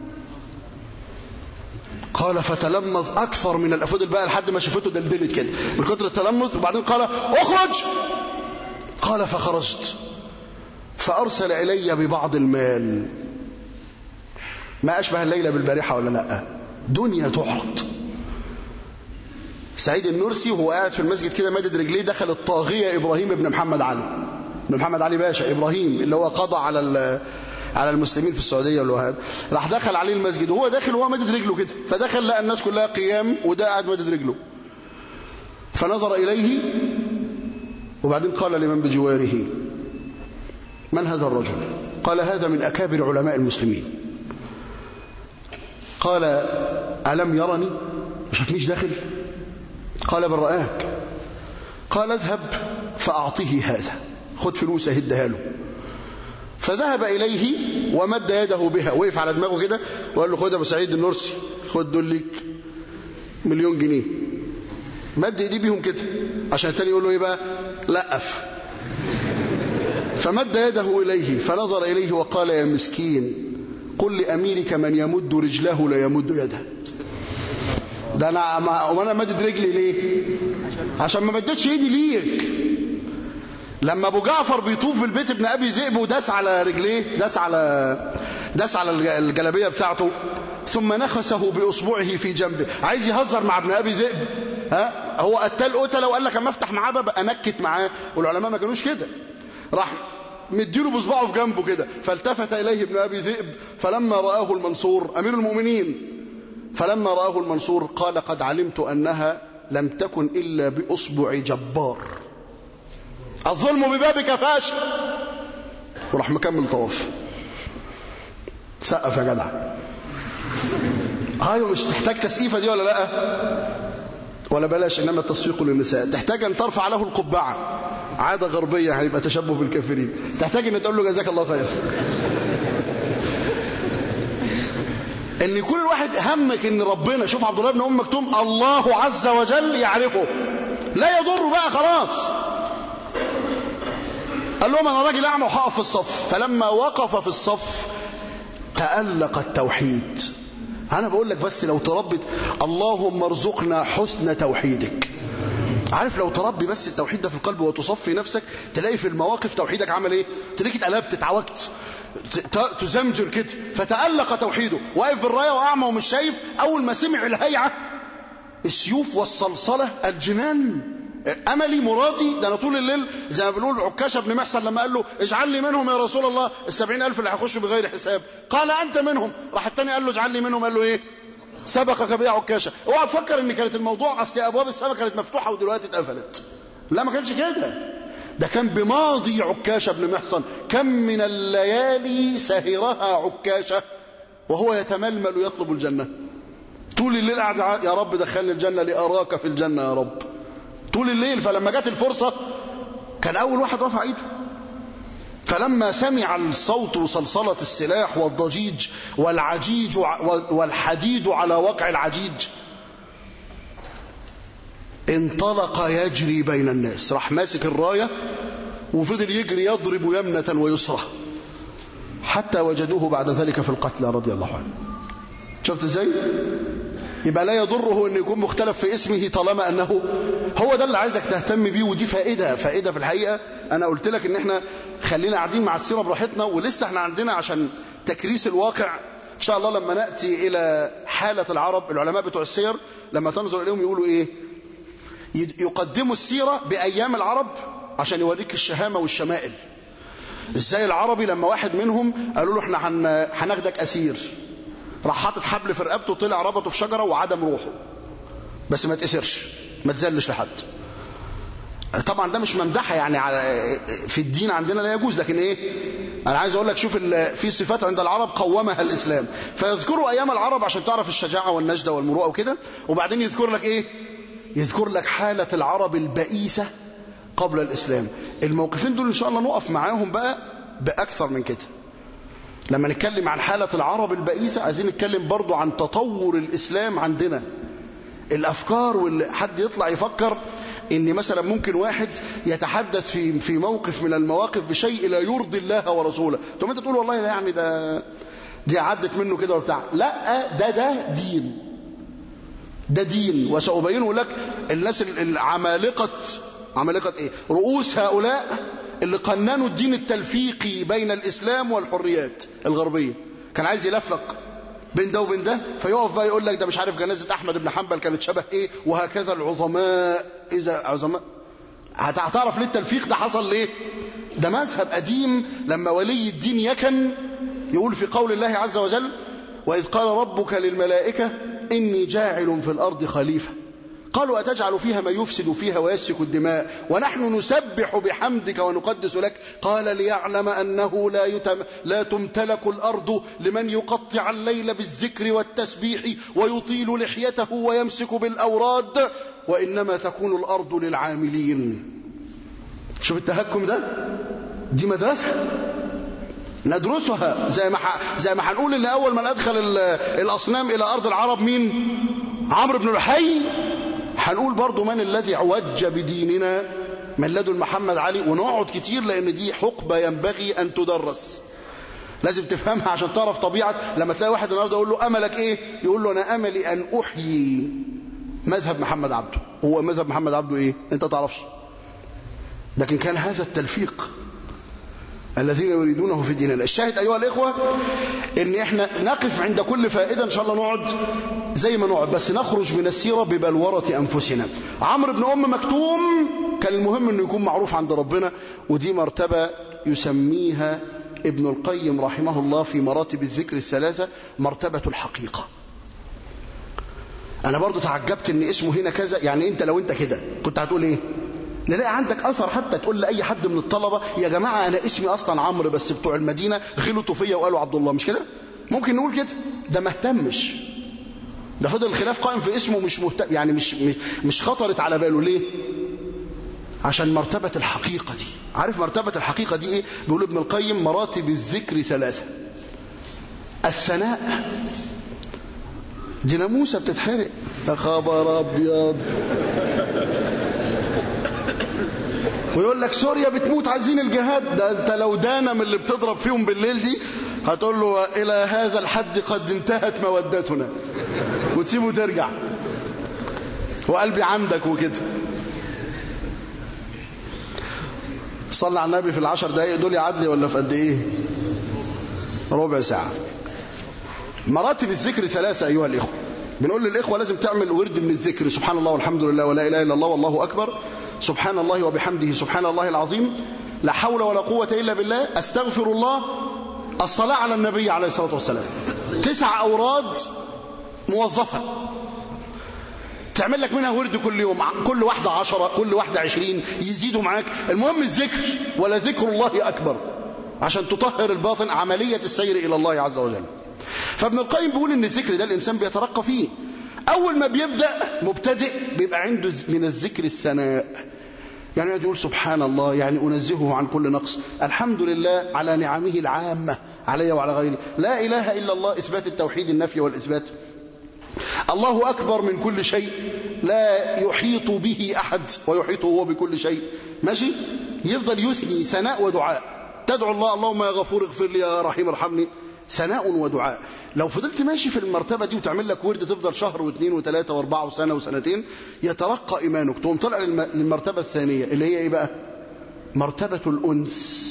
قال فتلمذ أكثر من الأفود بقى لحد ما شفته دلدلت كده من كتر التلمذ وبعدين قال اخرج قال فخرجت فأرسل إلي ببعض المال ما أشبه الليلة بالبارحة ولا لا دنيا تعرض سعيد النرسي وهو قاعد في المسجد كده مادد رجليه دخل الطاغية إبراهيم بن محمد علي بن محمد علي باشا إبراهيم اللي هو قضى على على المسلمين في السعودية والوهاب راح دخل عليه المسجد وهو داخل وهو مادد رجله كده فدخل لقى الناس كلها قيام وده قاعد مادد رجله فنظر إليه وبعدين قال لمن بجواره من هذا الرجل قال هذا من أكابر علماء المسلمين قال ألم يرني ما شافنيش داخل قال بل رآك قال اذهب فأعطيه هذا خد فلوس اهدها له فذهب إليه ومد يده بها وقف على دماغه كده وقال له خد أبو سعيد النرسي خد دول ليك مليون جنيه مد ايديه بيهم كده عشان التاني يقول له ايه بقى لقف فمد يده إليه فنظر إليه وقال يا مسكين قل لأميرك من يمد رجله لا يمد يده ده انا ما وانا مدد رجلي ليه عشان ما مدتش ايدي ليك لما ابو جعفر بيطوف بالبيت ابن ابي ذئب وداس على رجليه داس على داس على الجلابيه بتاعته ثم نخسه باصبعه في جنبه عايز يهزر مع ابن ابي ذئب ها هو قتال قتله وقال لك اما افتح معاه بقى انكت معاه والعلماء ما كانوش كده راح مديله بصبعه في جنبه كده فالتفت اليه ابن ابي ذئب فلما راه المنصور امير المؤمنين فلما راه المنصور قال قد علمت انها لم تكن الا باصبع جبار الظلم ببابك فاش وراح مكمل طواف سقف يا جدع ايوه مش تحتاج تسقيفه دي ولا لا ولا بلاش انما التصفيق للنساء تحتاج ان ترفع له القبعه عاده غربيه هيبقى تشبه بالكافرين تحتاج ان تقول له جزاك الله خير ان يكون الواحد همك ان ربنا شوف عبد الله بن ام مكتوم الله عز وجل يعرفه لا يضر بقى خلاص قال لهم انا راجل اعمى وهقف في الصف فلما وقف في الصف تألق التوحيد انا بقول لك بس لو تربت اللهم ارزقنا حسن توحيدك عارف لو تربي بس التوحيد ده في القلب وتصفي نفسك تلاقي في المواقف توحيدك عمل ايه تلاقيك اتقلبت اتعوجت تزمجر كده فتألق توحيده واقف في الرايه واعمى ومش شايف اول ما سمع الهيعه السيوف والصلصله الجنان املي مرادي ده انا طول الليل زي ما بنقول عكاشه بن محسن لما قال له اجعل لي منهم يا رسول الله السبعين الف اللي هيخشوا بغير حساب قال انت منهم راح التاني قال له اجعل لي منهم قال له ايه سبقك بيع عكاشه اوعى تفكر ان كانت الموضوع اصل ابواب السماء كانت مفتوحه ودلوقتي اتقفلت لا ما كانش كده ده كان بماضي عكاشة بن محصن كم من الليالي سهرها عكاشة وهو يتململ يطلب الجنة طول الليل قاعد يا رب دخلني الجنة لأراك في الجنة يا رب طول الليل فلما جت الفرصة كان أول واحد رفع ايده فلما سمع الصوت وصلصلة السلاح والضجيج والعجيج والحديد على وقع العجيج انطلق يجري بين الناس راح ماسك الراية وفضل يجري يضرب يمنة ويسرى حتى وجدوه بعد ذلك في القتلى رضي الله عنه شفت ازاي يبقى لا يضره ان يكون مختلف في اسمه طالما انه هو ده اللي عايزك تهتم بيه ودي فائده فائده في الحقيقه انا قلت لك ان احنا خلينا قاعدين مع السيره براحتنا ولسه احنا عندنا عشان تكريس الواقع ان شاء الله لما ناتي الى حاله العرب العلماء بتوع السير لما تنظر اليهم يقولوا ايه يقدموا السيره بايام العرب عشان يوريك الشهامه والشمائل ازاي العربي لما واحد منهم قالوا له احنا هناخدك اسير راح حاطط حبل في رقبته طلع ربطه في شجره وعدم روحه بس ما تأسرش ما تزلش لحد طبعا ده مش ممدحه يعني على في الدين عندنا لا يجوز لكن ايه انا عايز اقول لك شوف في صفات عند العرب قومها الاسلام فيذكروا ايام العرب عشان تعرف الشجاعه والنجده والمروءه وكده وبعدين يذكر لك ايه يذكر لك حاله العرب البئيسه قبل الاسلام الموقفين دول ان شاء الله نقف معاهم بقى باكثر من كده لما نتكلم عن حالة العرب البئيسة عايزين نتكلم برضو عن تطور الإسلام عندنا الأفكار والحد يطلع يفكر ان مثلا ممكن واحد يتحدث في في موقف من المواقف بشيء لا يرضي الله ورسوله ثم انت تقول والله لا يعني ده دي عدت منه كده وبتاع لا ده ده دين ده دين وسأبينه لك الناس العمالقة عمالقة ايه رؤوس هؤلاء اللي قننوا الدين التلفيقي بين الإسلام والحريات الغربية كان عايز يلفق بين ده وبين ده فيقف بقى يقول لك ده مش عارف جنازة أحمد بن حنبل كانت شبه إيه وهكذا العظماء إذا عظماء هتعرف ليه التلفيق ده حصل ليه ده مذهب قديم لما ولي الدين يكن يقول في قول الله عز وجل وإذ قال ربك للملائكة إني جاعل في الأرض خليفة قالوا أتجعل فيها ما يفسد فيها ويسفك الدماء ونحن نسبح بحمدك ونقدس لك قال ليعلم أنه لا, يتم لا تمتلك الأرض لمن يقطع الليل بالذكر والتسبيح ويطيل لحيته ويمسك بالأوراد وإنما تكون الأرض للعاملين شوف التهكم ده دي مدرسة ندرسها زي ما ح... زي ما هنقول ان اول من ادخل الاصنام الى ارض العرب مين عمرو بن لحي هنقول برضو من الذي عوج بديننا من لدن محمد علي ونقعد كتير لان دي حقبه ينبغي ان تدرس لازم تفهمها عشان تعرف طبيعه لما تلاقي واحد النهارده يقول له املك ايه يقول له انا املي ان احيي مذهب محمد عبده هو مذهب محمد عبده ايه انت تعرفش لكن كان هذا التلفيق الذين يريدونه في ديننا الشاهد أيها الإخوة إن إحنا نقف عند كل فائدة إن شاء الله نقعد زي ما نقعد بس نخرج من السيرة ببلورة أنفسنا عمرو بن أم مكتوم كان المهم أنه يكون معروف عند ربنا ودي مرتبة يسميها ابن القيم رحمه الله في مراتب الذكر الثلاثة مرتبة الحقيقة أنا برضو تعجبت أن اسمه هنا كذا يعني أنت لو أنت كده كنت هتقول إيه نلاقي عندك اثر حتى تقول لاي حد من الطلبه يا جماعه انا اسمي اصلا عمرو بس بتوع المدينه غلطوا فيا وقالوا عبد الله مش كده ممكن نقول كده ده ما اهتمش ده فضل الخلاف قائم في اسمه مش مهتم يعني مش مش, مش خطرت على باله ليه عشان مرتبة الحقيقة دي عارف مرتبة الحقيقة دي ايه بيقول ابن القيم مراتب الذكر ثلاثة الثناء دي ناموسة بتتحرق يا خبر ابيض ويقول لك سوريا بتموت عايزين الجهاد ده انت لو دانا من اللي بتضرب فيهم بالليل دي هتقول له الى هذا الحد قد انتهت مودتنا وتسيبه ترجع وقلبي عندك وكده صلى على النبي في العشر دقايق دول يعدلي ولا في قد ايه ربع ساعة مراتب الذكر ثلاثة أيها الإخوة بنقول للإخوة لازم تعمل ورد من الذكر سبحان الله والحمد لله ولا إله إلا الله والله أكبر سبحان الله وبحمده سبحان الله العظيم لا حول ولا قوة إلا بالله أستغفر الله الصلاة على النبي عليه الصلاة والسلام تسع أوراد موظفة تعمل لك منها ورد كل يوم كل واحدة عشرة كل واحدة عشرين يزيدوا معاك المهم الذكر ولا ذكر الله أكبر عشان تطهر الباطن عملية السير إلى الله عز وجل فابن القيم بيقول ان الذكر ده الإنسان بيترقى فيه أول ما بيبدأ مبتدئ بيبقى عنده من الذكر الثناء يعني يقول سبحان الله يعني أنزهه عن كل نقص الحمد لله على نعمه العامة علي وعلى غيري لا إله إلا الله إثبات التوحيد النفي والإثبات الله أكبر من كل شيء لا يحيط به أحد ويحيط هو بكل شيء ماشي يفضل يثني ثناء ودعاء تدعو الله اللهم يا غفور اغفر لي يا رحيم ارحمني ثناء ودعاء لو فضلت ماشي في المرتبة دي وتعمل لك ورد تفضل شهر واثنين وثلاثة واربعة وسنة وسنتين يترقى إيمانك تقوم طلع للمرتبة الثانية اللي هي إيه بقى مرتبة الأنس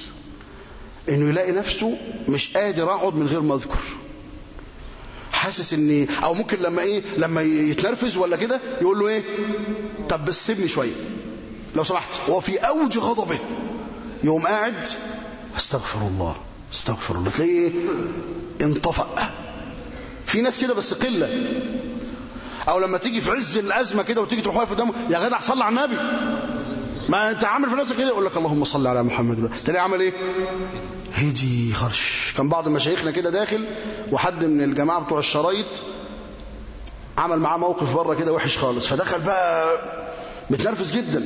إنه يلاقي نفسه مش قادر أقعد من غير ما أذكر حاسس ان او ممكن لما ايه لما يتنرفز ولا كده يقول له ايه طب بس سيبني شويه لو سمحت هو في اوج غضبه يقوم قاعد استغفر الله استغفر الله تلاقيه ايه انطفأ في ناس كده بس قله او لما تيجي في عز الازمه كده وتيجي تروح واقف قدامه يا جدع صلي على النبي ما انت عامل في نفسك كده يقول لك اللهم صل على محمد تلاقي عمل ايه هدي خرش كان بعض مشايخنا كده داخل وحد من الجماعه بتوع الشرايط عمل معاه موقف بره كده وحش خالص فدخل بقى متنرفز جدا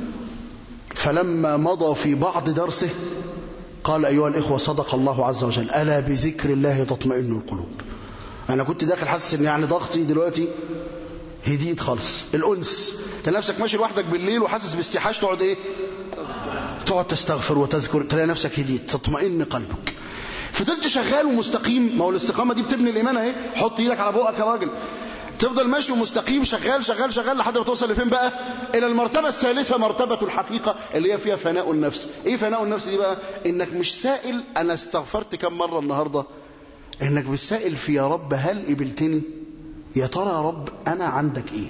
فلما مضى في بعض درسه قال أيها الإخوة صدق الله عز وجل ألا بذكر الله تطمئن القلوب أنا كنت داخل حاسس إن يعني ضغطي دلوقتي هديت خالص الأنس انت نفسك ماشي لوحدك بالليل وحاسس باستيحاش تقعد إيه تقعد تستغفر وتذكر تلاقي نفسك هديت تطمئن قلبك فضلت شغال ومستقيم ما هو الاستقامة دي بتبني الإيمان اهي حط ايدك على بقك يا راجل تفضل ماشي ومستقيم شغال شغال شغال لحد ما توصل لفين بقى الى المرتبة الثالثة مرتبة الحقيقة اللي هي فيها فناء النفس ايه فناء النفس دي بقى انك مش سائل انا استغفرت كم مرة النهاردة انك بتسائل في يا رب هل قبلتني يا ترى يا رب انا عندك ايه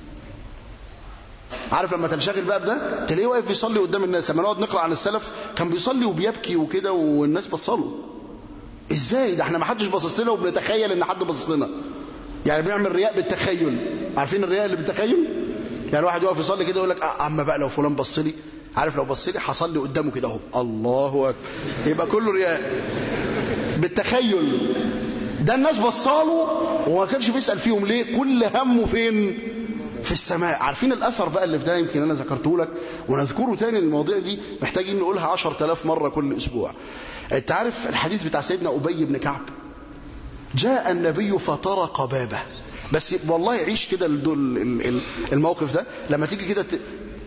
عارف لما تنشغل بقى بده تلاقيه واقف يصلي قدام الناس لما نقعد نقرا عن السلف كان بيصلي وبيبكي وكده والناس بتصله ازاي ده احنا ما حدش باصص لنا وبنتخيل ان حد باصص لنا يعني بنعمل رياء بالتخيل عارفين الرياء اللي بالتخيل يعني واحد يقف يصلي كده يقول لك آه اما بقى لو فلان بص لي عارف لو بص لي هصلي قدامه كده اهو الله اكبر يبقى كله رياء بالتخيل ده الناس بصاله وما كانش بيسال فيهم ليه كل همه فين في السماء عارفين الاثر بقى اللي في ده يمكن انا ذكرته لك ونذكره تاني المواضيع دي محتاجين نقولها 10000 مره كل اسبوع انت عارف الحديث بتاع سيدنا ابي بن كعب جاء النبي فطرق بابه بس والله عيش كده الموقف ده لما تيجي كده ت...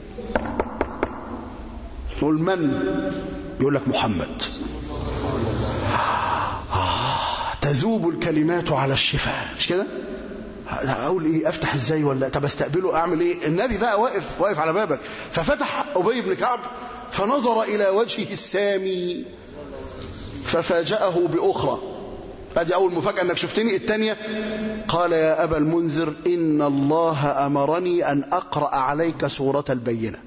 تقول من يقول لك محمد تذوب الكلمات على الشفاه مش كده اقول ايه افتح ازاي ولا طب استقبله اعمل ايه النبي بقى واقف واقف على بابك ففتح ابي بن كعب فنظر الى وجهه السامي ففاجأه باخرى ادي اول مفاجاه انك شفتني الثانيه قال يا ابا المنذر ان الله امرني ان اقرا عليك سوره البينه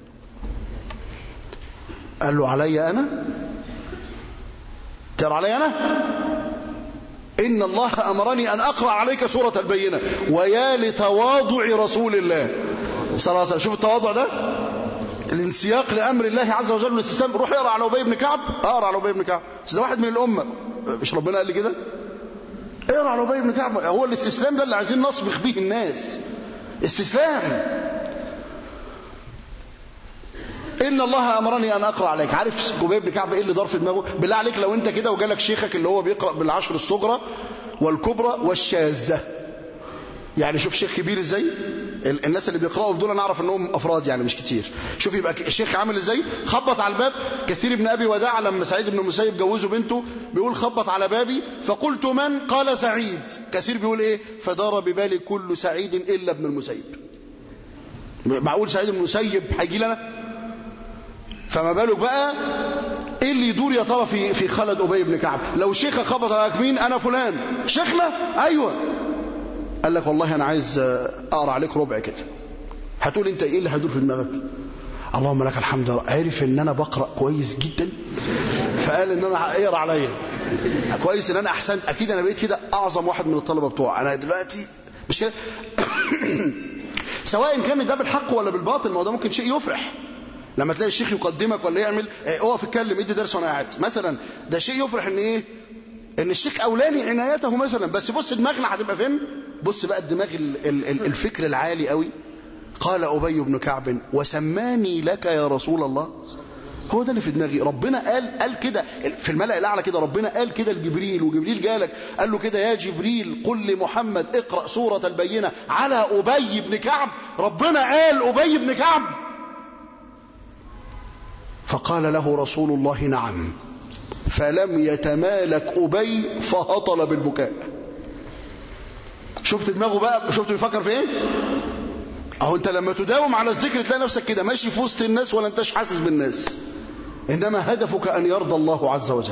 قال له علي انا ترى علي انا ان الله امرني ان اقرا عليك سوره البينه ويا لتواضع رسول الله صلى الله عليه وسلم شوف التواضع ده الانسياق لامر الله عز وجل والاستسلام روح اقرا على ابي بن كعب اقرا على ابي بن كعب بس ده واحد من الامه مش ربنا قال لي كده اقرا على ابي بن كعب هو الاستسلام ده اللي عايزين نصبغ به الناس استسلام ان الله امرني ان اقرا عليك عارف ابي بن كعب ايه اللي دار في دماغه بالله عليك لو انت كده وجالك شيخك اللي هو بيقرا بالعشر الصغرى والكبرى والشاذه يعني شوف شيخ كبير ازاي الناس اللي بيقرأوا بدول انا اعرف انهم افراد يعني مش كتير شوف يبقى الشيخ عامل ازاي خبط على الباب كثير ابن ابي وداع لما سعيد بن المسيب جوزوا بنته بيقول خبط على بابي فقلت من قال سعيد كثير بيقول ايه فدار ببالي كل سعيد الا ابن المسيب معقول سعيد بن المسيب هيجي لنا فما بالك بقى ايه اللي يدور يا ترى في في خلد ابي بن كعب لو شيخك خبط على مين انا فلان شيخنا ايوه قال لك والله انا عايز اقرا عليك ربع كده هتقول انت ايه اللي هيدور في دماغك اللهم لك الحمد عرف ان انا بقرا كويس جدا فقال ان انا اقرا عليا كويس ان انا احسنت اكيد انا بقيت كده اعظم واحد من الطلبه بتوع انا دلوقتي مش كده سواء كان ده بالحق ولا بالباطل ما هو ده ممكن شيء يفرح لما تلاقي الشيخ يقدمك ولا يعمل اقف اتكلم ادي درس وانا قاعد مثلا ده شيء يفرح ان ايه ان الشيخ اولاني عنايته مثلا بس بص دماغنا هتبقى فين بص بقى الدماغ الفكر العالي قوي قال ابي بن كعب وسماني لك يا رسول الله هو ده اللي في دماغي ربنا قال قال كده في الملأ الاعلى كده ربنا قال كده لجبريل وجبريل جالك قال له كده يا جبريل قل لمحمد اقرا سوره البينه على ابي بن كعب ربنا قال ابي بن كعب فقال له رسول الله نعم فلم يتمالك أبي فهطل بالبكاء شفت دماغه بقى شفت بيفكر في ايه اهو انت لما تداوم على الذكر تلاقي نفسك كده ماشي في وسط الناس ولا انتش حاسس بالناس انما هدفك ان يرضى الله عز وجل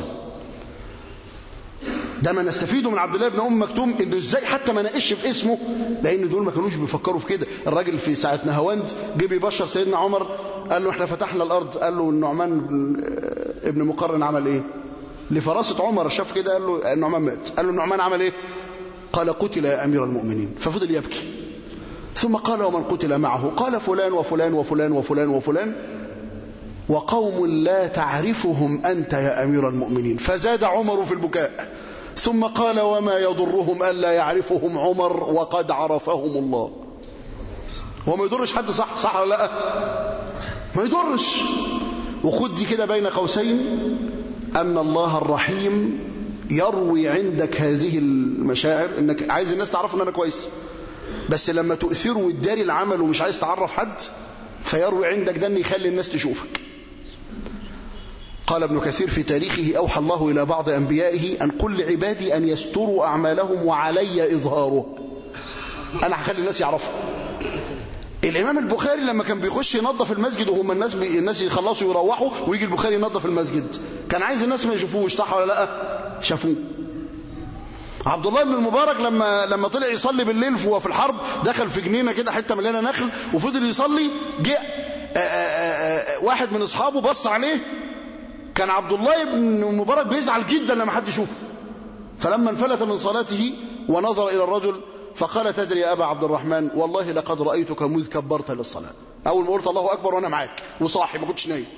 ده ما نستفيده من عبد الله بن ام مكتوم انه ازاي حتى ما ناقش في اسمه لان دول ما كانوش بيفكروا في كده الراجل في ساعه نهاوند جه بيبشر سيدنا عمر قال له احنا فتحنا الارض قال له النعمان ابن مقرن عمل ايه لفراسة عمر شاف كده قال له النعمان مات قال له النعمان عمل ايه قال قتل يا امير المؤمنين ففضل يبكي ثم قال ومن قتل معه قال فلان وفلان وفلان وفلان وفلان وقوم لا تعرفهم أنت يا أمير المؤمنين فزاد عمر في البكاء ثم قال وما يضرهم ألا يعرفهم عمر وقد عرفهم الله هو ما يضرش حد صح صح ولا لا ما يضرش وخد دي كده بين قوسين أن الله الرحيم يروي عندك هذه المشاعر انك عايز الناس تعرف ان انا كويس بس لما تؤثره وتداري العمل ومش عايز تعرف حد فيروي عندك ده ان يخلي الناس تشوفك قال ابن كثير في تاريخه أوحى الله إلى بعض أنبيائه أن قل لعبادي أن يستروا أعمالهم وعلي إظهاره أنا هخلي الناس يعرفوا الإمام البخاري لما كان بيخش ينظف المسجد وهم الناس بي... الناس يخلصوا يروحوا ويجي البخاري ينظف المسجد كان عايز الناس ما يشوفوش صح ولا لا شافوه عبد الله بن المبارك لما لما طلع يصلي بالليل وهو في الحرب دخل في جنينه كده حته مليانه نخل وفضل يصلي جه واحد من اصحابه بص عليه كان عبد الله بن المبارك بيزعل جدا لما حد يشوفه فلما انفلت من صلاته ونظر إلى الرجل فقال تدري يا أبا عبد الرحمن والله لقد رأيتك مذ كبرت للصلاة أول ما قلت الله أكبر وأنا معاك وصاحي ما كنتش نايم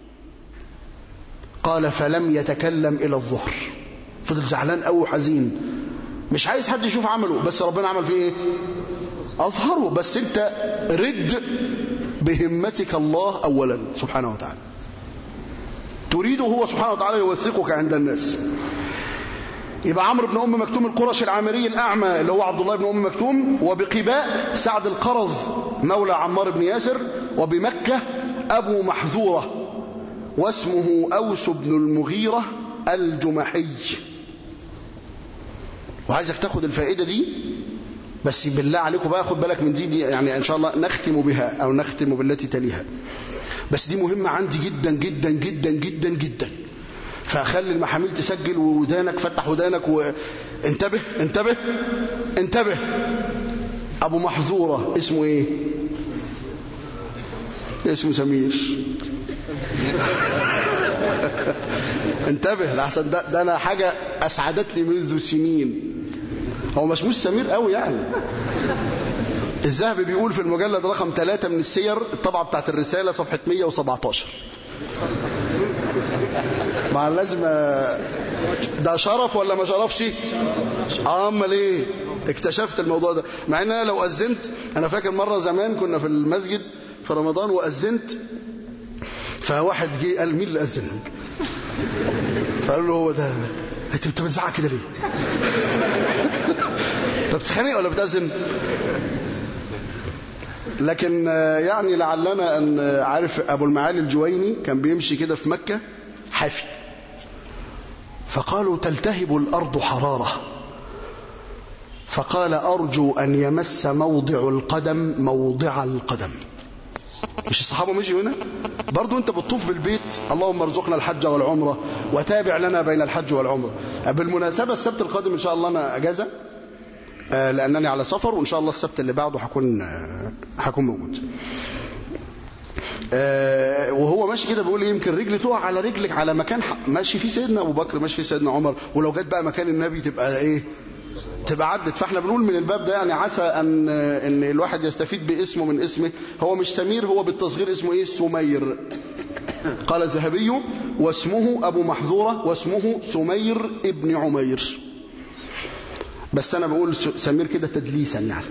قال فلم يتكلم إلى الظهر فضل زعلان أو حزين مش عايز حد يشوف عمله بس ربنا عمل فيه ايه أظهره بس أنت رد بهمتك الله أولا سبحانه وتعالى تريده هو سبحانه وتعالى يوثقك عند الناس يبقى عمرو بن أم مكتوم القرشي العامري الأعمى اللي هو عبد الله بن أم مكتوم وبقباء سعد القرظ مولى عمار بن ياسر وبمكة أبو محذورة واسمه أوس بن المغيرة الجمحي وعايزك تاخد الفائدة دي بس بالله عليكم بقى خد بالك من دي, دي يعني إن شاء الله نختم بها أو نختم بالتي تليها بس دي مهمة عندي جدا جدا جدا جدا جدا فخلي المحاميل تسجل ودانك فتح ودانك وانتبه انتبه انتبه أبو محظورة اسمه ايه اسمه سمير انتبه لحسن ده, ده انا حاجة اسعدتني منذ سنين هو مش مش سمير قوي يعني الذهبي بيقول في المجلد رقم 3 من السير الطبعة بتاعت الرسالة صفحة 117 مع لازم ده شرف ولا ما شرفش اه امال ايه اكتشفت الموضوع ده مع ان انا لو اذنت انا فاكر مره زمان كنا في المسجد في رمضان واذنت فواحد جه قال مين اللي اذن فقال له هو ده انت بتزعق كده ليه انت بتتخانق ولا بتأذن لكن يعني لعلنا ان عارف ابو المعالي الجويني كان بيمشي كده في مكة حافي فقالوا تلتهب الارض حرارة فقال ارجو ان يمس موضع القدم موضع القدم مش الصحابة مشوا هنا برضو انت بتطوف بالبيت اللهم ارزقنا الحج والعمرة وتابع لنا بين الحج والعمرة بالمناسبة السبت القادم ان شاء الله انا اجازة لانني على سفر وان شاء الله السبت اللي بعده هكون هكون موجود وهو ماشي كده بيقول يمكن رجلي تقع على رجلك على مكان ماشي فيه سيدنا ابو بكر ماشي فيه سيدنا عمر ولو جت بقى مكان النبي تبقى ايه تبقى عدت فاحنا بنقول من الباب ده يعني عسى ان ان الواحد يستفيد باسمه من اسمه هو مش سمير هو بالتصغير اسمه ايه سمير قال الذهبي واسمه ابو محذوره واسمه سمير ابن عمير بس انا بقول سمير كده تدليسا يعني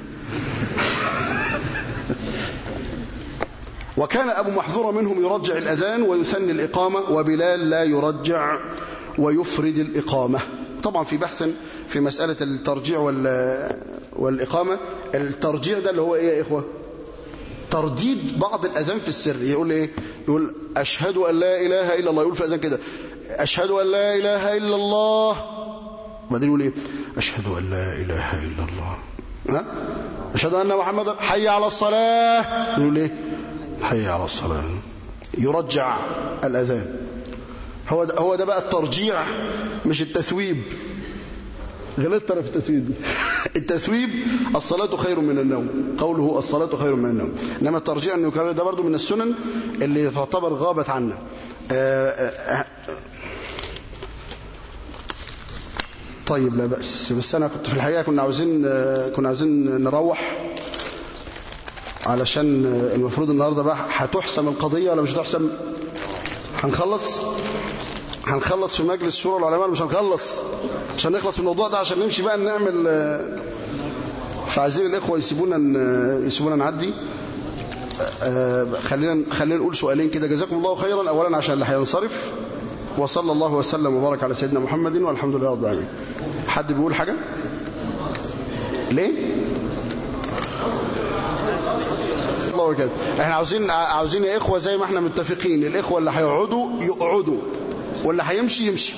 وكان ابو محذوره منهم يرجع الاذان ويسن الاقامه وبلال لا يرجع ويفرد الاقامه طبعا في بحث في مسألة الترجيع والإقامة الترجيع ده اللي هو إيه يا إخوة ترديد بعض الأذان في السر يقول إيه يقول أشهد أن لا إله إلا الله يقول في الأذان كده أشهد أن لا إله إلا الله بعدين يقول إيه أشهد أن لا إله إلا الله ها أشهد أن محمد حي على الصلاة يقول إيه حي على الصلاة يرجع الأذان هو ده, هو ده بقى الترجيع مش التثويب غلطت انا في التثويب دي التثويب الصلاة خير من النوم قوله الصلاة خير من النوم انما الترجيع انه يكرر ده برضو من السنن اللي تعتبر غابت عنا طيب لا بأس بس انا كنت في الحقيقة كنا عاوزين كنا عاوزين نروح علشان المفروض النهاردة بقى هتحسم القضية ولا مش هتحسم هنخلص هنخلص في مجلس شورى العلماء مش هنخلص عشان نخلص من الموضوع ده عشان نمشي بقى نعمل فعايزين الاخوه يسيبونا يسيبونا نعدي خلينا خلينا نقول سؤالين كده جزاكم الله خيرا اولا عشان اللي هينصرف وصلى الله وسلم وبارك على سيدنا محمد والحمد لله رب العالمين حد بيقول حاجه ليه الله وبركاته احنا عاوزين عاوزين يا اخوه زي ما احنا متفقين الاخوه اللي هيقعدوا يقعدوا واللي هيمشي يمشي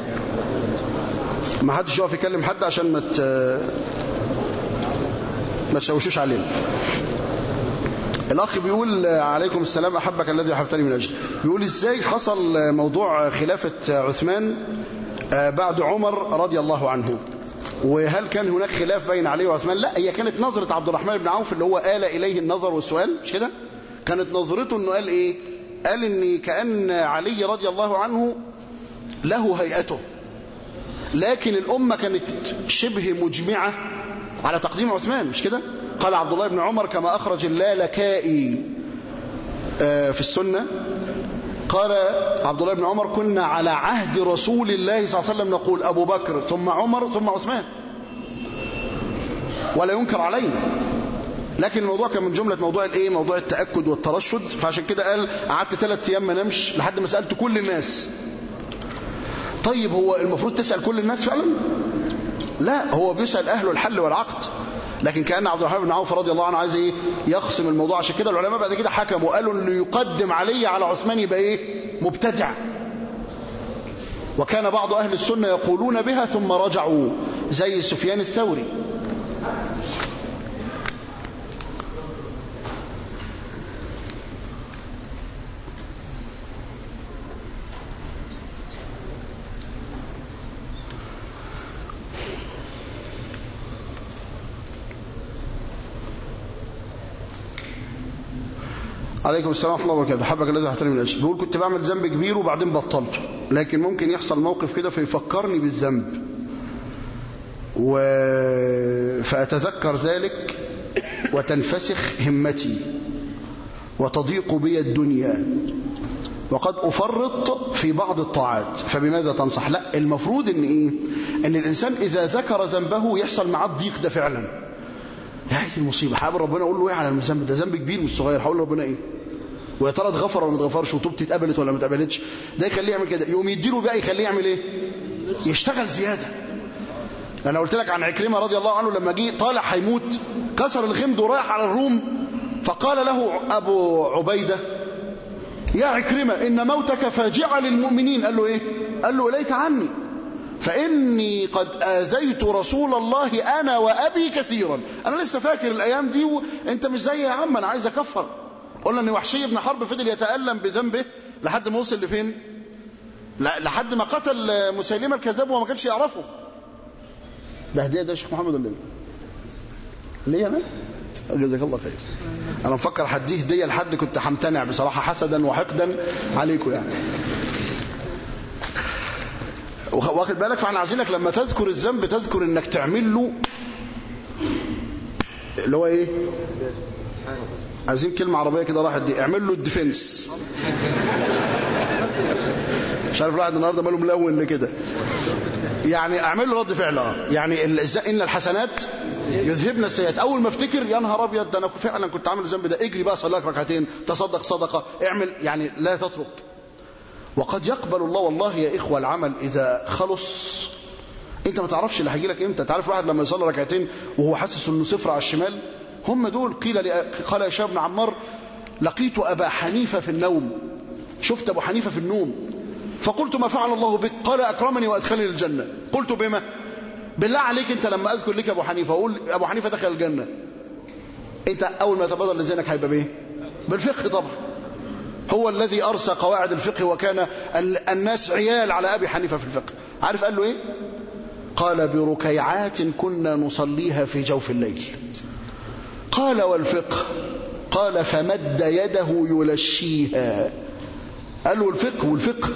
ما حدش يقف يكلم حد عشان ما ت... ما تشوشوش علينا الاخ بيقول عليكم السلام احبك الذي احبتني من اجل بيقول ازاي حصل موضوع خلافه عثمان بعد عمر رضي الله عنه وهل كان هناك خلاف بين علي وعثمان لا هي كانت نظرة عبد الرحمن بن عوف اللي هو آل إليه النظر والسؤال مش كده كانت نظرته انه قال ايه قال ان كأن علي رضي الله عنه له هيئته لكن الأمة كانت شبه مجمعة على تقديم عثمان مش كده قال عبد الله بن عمر كما أخرج اللالكائي في السنة قال عبد الله بن عمر كنا على عهد رسول الله صلى الله عليه وسلم نقول أبو بكر ثم عمر ثم عثمان ولا ينكر علينا لكن الموضوع كان من جملة موضوع الايه موضوع التأكد والترشد فعشان كده قال قعدت ثلاث ايام ما نمش لحد ما سألت كل الناس طيب هو المفروض تسأل كل الناس فعلا لا هو بيسأل أهل الحل والعقد لكن كأن عبد الرحمن بن عوف رضي الله عنه عايز ايه يقسم الموضوع عشان كده العلماء بعد كده حكموا قالوا انه يقدم علي على عثمان يبقى ايه مبتدع وكان بعض أهل السنة يقولون بها ثم رجعوا زي سفيان الثوري عليكم السلام ورحمة الله وبركاته حبك الذي احترم من أجل بيقول كنت بعمل ذنب كبير وبعدين بطلته لكن ممكن يحصل موقف كده فيفكرني بالذنب و... فأتذكر ذلك وتنفسخ همتي وتضيق بي الدنيا وقد أفرط في بعض الطاعات فبماذا تنصح لا المفروض ان ايه ان الانسان اذا ذكر ذنبه يحصل معاه الضيق ده فعلا يا عيد المصيبة حابب ربنا اقول له ايه على الذنب ده ذنب كبير مش صغير هقول ربنا ايه ويا ترى اتغفر ولا ما اتغفرش وتوبتي اتقبلت ولا ما اتقبلتش ده يخليه يعمل كده يقوم يديله بقى يخليه يعمل ايه يشتغل زياده انا قلت لك عن عكرمه رضي الله عنه لما جه طالع هيموت كسر الغمد ورايح على الروم فقال له ابو عبيده يا عكرمه ان موتك فاجعه للمؤمنين قال له ايه قال له اليك عني فاني قد اذيت رسول الله انا وابي كثيرا انا لسه فاكر الايام دي وانت مش زي يا عم انا عايز اكفر قلنا ان وحشي بن حرب فضل يتالم بذنبه لحد ما وصل لفين لحد ما قتل مسيلمه الكذاب وما كانش يعرفه ده هديه ده يا شيخ محمد ولا ليه انا جزاك الله خير انا مفكر هديه هديه لحد كنت همتنع بصراحه حسدا وحقدا عليكم يعني واخد بالك فاحنا عايزينك لما تذكر الذنب تذكر انك تعمل له اللي هو ايه عايزين كلمه عربيه كده راحت دي اعمل له الديفنس مش عارف الواحد النهارده ماله ملون كده يعني اعمل له رد فعل اه يعني ان الحسنات يذهبنا السيئات اول ما افتكر يا نهار ابيض ده انا فعلا كنت عامل الذنب ده اجري بقى صلي لك ركعتين تصدق صدقه اعمل يعني لا تترك وقد يقبل الله والله يا اخوه العمل اذا خلص انت ما تعرفش اللي هيجي لك امتى تعرف الواحد لما يصلي ركعتين وهو حاسس انه صفر على الشمال هم دول قيل لي قال يا شاب بن عمار لقيت ابا حنيفه في النوم شفت ابو حنيفه في النوم فقلت ما فعل الله بك قال اكرمني وادخلني الجنه قلت بما بالله عليك انت لما اذكر لك ابو حنيفه اقول ابو حنيفه دخل الجنه انت اول ما يتبادر لذهنك هيبقى بايه بالفقه طبعا هو الذي ارسى قواعد الفقه وكان الناس عيال على ابي حنيفه في الفقه عارف قال له ايه قال بركيعات كنا نصليها في جوف الليل قال والفقه قال فمد يده يلشيها قال له الفقه والفقه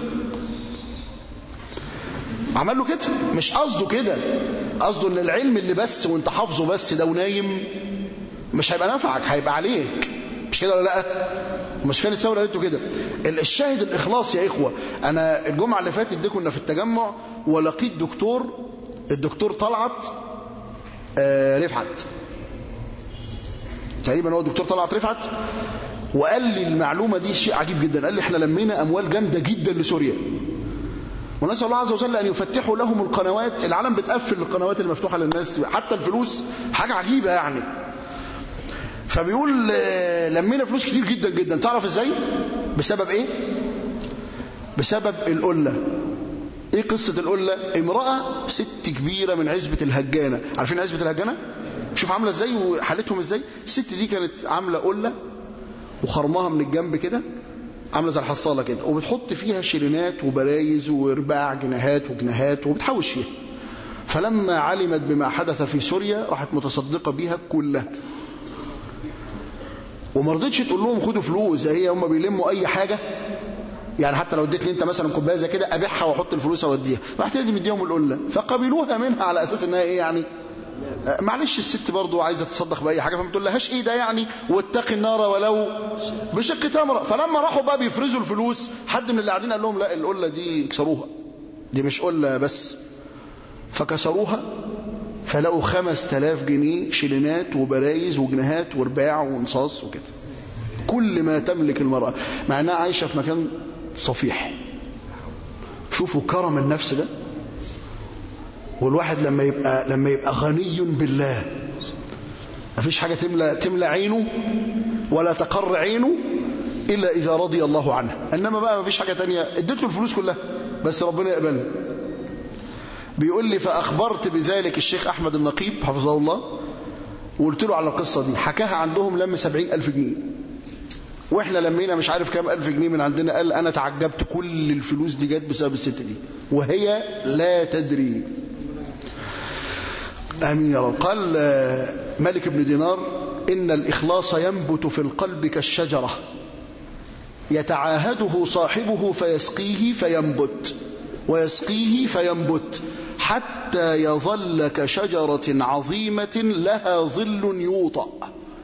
عمل له كده مش قصده كده قصده ان العلم اللي بس وانت حافظه بس ده ونايم مش هيبقى نفعك هيبقى عليك مش كده ولا لا مش فين الثوره قالته كده الشاهد الاخلاص يا اخوه انا الجمعه اللي فاتت دي كنا في التجمع ولقيت دكتور الدكتور طلعت آه رفعت تقريبا هو الدكتور طلعت رفعت وقال لي المعلومه دي شيء عجيب جدا قال لي احنا لمينا اموال جامده جدا لسوريا ونسال الله عز وجل ان يفتحوا لهم القنوات العالم بتقفل القنوات المفتوحه للناس حتى الفلوس حاجه عجيبه يعني فبيقول لمينا فلوس كتير جدا جدا تعرف ازاي بسبب ايه بسبب القله ايه قصه القله امراه ست كبيره من عزبه الهجانه عارفين عزبه الهجانه شوف عامله ازاي وحالتهم ازاي الست دي كانت عامله قله وخرمها من الجنب كده عامله زي الحصاله كده وبتحط فيها شيرينات وبرايز ورباع جنيهات وجنيهات وبتحوش فيها فلما علمت بما حدث في سوريا راحت متصدقه بيها كلها وما رضتش تقول لهم خدوا فلوس هي هم بيلموا اي حاجه يعني حتى لو اديتني انت مثلا كوبايه زي كده ابيعها واحط الفلوس اوديها راحت تدي مديهم القله فقبلوها منها على اساس انها ايه يعني معلش الست برضو عايزه تصدق باي حاجه فما تقولهاش ايه ده يعني واتقي النار ولو بشق تمره فلما راحوا بقى بيفرزوا الفلوس حد من اللي قاعدين قال لهم لا القله دي اكسروها دي مش قله بس فكسروها فلقوا 5000 جنيه شيلينات وبرايز وجنيهات ورباع ونصاص وكده كل ما تملك المرأة مع انها عايشة في مكان صفيح شوفوا كرم النفس ده والواحد لما يبقى لما يبقى غني بالله مفيش حاجة تملى تملى عينه ولا تقر عينه إلا إذا رضي الله عنه إنما بقى مفيش حاجة تانية اديته الفلوس كلها بس ربنا يقبلها بيقول لي فأخبرت بذلك الشيخ أحمد النقيب حفظه الله وقلت له على القصة دي حكاها عندهم لم سبعين ألف جنيه وإحنا لمينا مش عارف كام ألف جنيه من عندنا قال أنا تعجبت كل الفلوس دي جت بسبب الست دي وهي لا تدري آمين يا رب قال مالك بن دينار إن الإخلاص ينبت في القلب كالشجرة يتعاهده صاحبه فيسقيه فينبت ويسقيه فينبت حتى يظل كشجرة عظيمة لها ظل يوطأ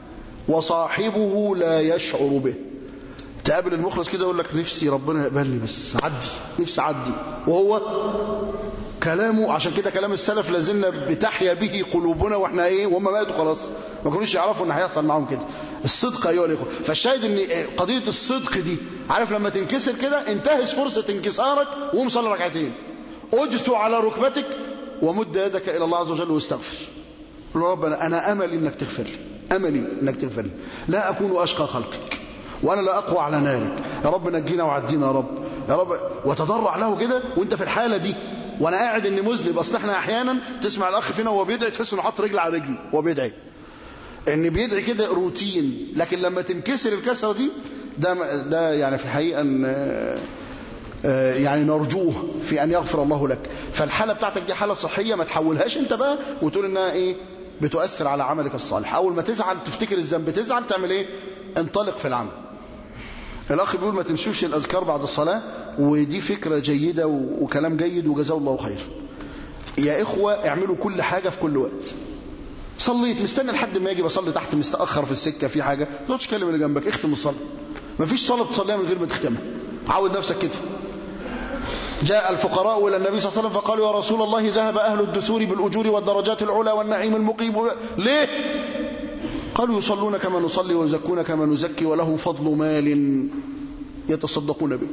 وصاحبه لا يشعر به تقابل المخلص كده يقول لك نفسي ربنا يقبلني بس عدي نفسي عدي وهو كلامه عشان كده كلام السلف لازلنا بتحيا به قلوبنا واحنا ايه وهم ماتوا خلاص ما كانوش يعرفوا ان هيحصل معاهم كده الصدق ايها الاخوه فالشاهد ان قضيه الصدق دي عارف لما تنكسر كده انتهز فرصه انكسارك وقوم صلي ركعتين اجثو على ركبتك ومد يدك الى الله عز وجل واستغفر قل له ربنا انا املي انك تغفر لي املي انك تغفر لي لا اكون اشقى خلقك وانا لا اقوى على نارك يا رب نجينا وعدينا يا رب يا رب وتضرع له كده وانت في الحاله دي وانا قاعد اني مذنب اصل احنا احيانا تسمع الاخ فينا وهو بيدعي تحس انه حاطط رجل على رجل وهو بيدعي ان بيدعي كده روتين لكن لما تنكسر الكسره دي ده ده يعني في الحقيقه ان يعني نرجوه في ان يغفر الله لك فالحاله بتاعتك دي حاله صحيه ما تحولهاش انت بقى وتقول انها ايه بتؤثر على عملك الصالح اول ما تزعل تفتكر الذنب تزعل تعمل ايه انطلق في العمل الاخ بيقول ما تنسوش الاذكار بعد الصلاه ودي فكره جيده وكلام جيد وجزاه الله خير يا اخوه اعملوا كل حاجه في كل وقت صليت مستني لحد ما يجي بصلي تحت مستاخر في السكه في حاجه ما تقعدش تكلم اللي جنبك اختم الصلاه مفيش صلاه بتصليها من غير ما تختمها عود نفسك كده جاء الفقراء إلى النبي صلى الله عليه وسلم فقالوا يا رسول الله ذهب أهل الدثور بالأجور والدرجات العلى والنعيم المقيم ليه؟ قالوا يصلون كما نصلي ويزكون كما نزكي ولهم فضل مال يتصدقون به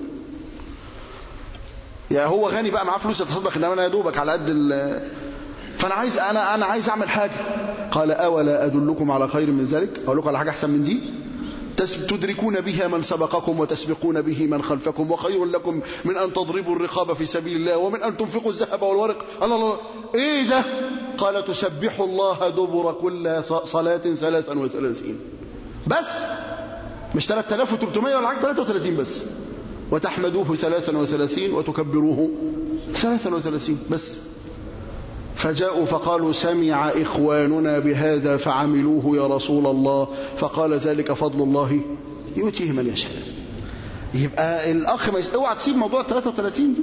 يا هو غني بقى معاه فلوس يتصدق انما انا يا دوبك على قد فانا عايز انا انا عايز اعمل حاجه قال اولا ادلكم على خير من ذلك اقول لكم على حاجه احسن من دي تدركون بها من سبقكم وتسبقون به من خلفكم وخير لكم من أن تضربوا الرقاب في سبيل الله ومن أن تنفقوا الذهب والورق الله الله إيه ده قال تسبح الله دبر كل صلاة ثلاثا وثلاثين بس مش 3300 ولا حاجة 33 بس وتحمدوه ثلاثا وثلاثين وتكبروه ثلاثا وثلاثين بس فجاءوا فقالوا سمع إخواننا بهذا فعملوه يا رسول الله فقال ذلك فضل الله يؤتيه من يشاء يبقى الأخ ما يست... اوعى تسيب موضوع 33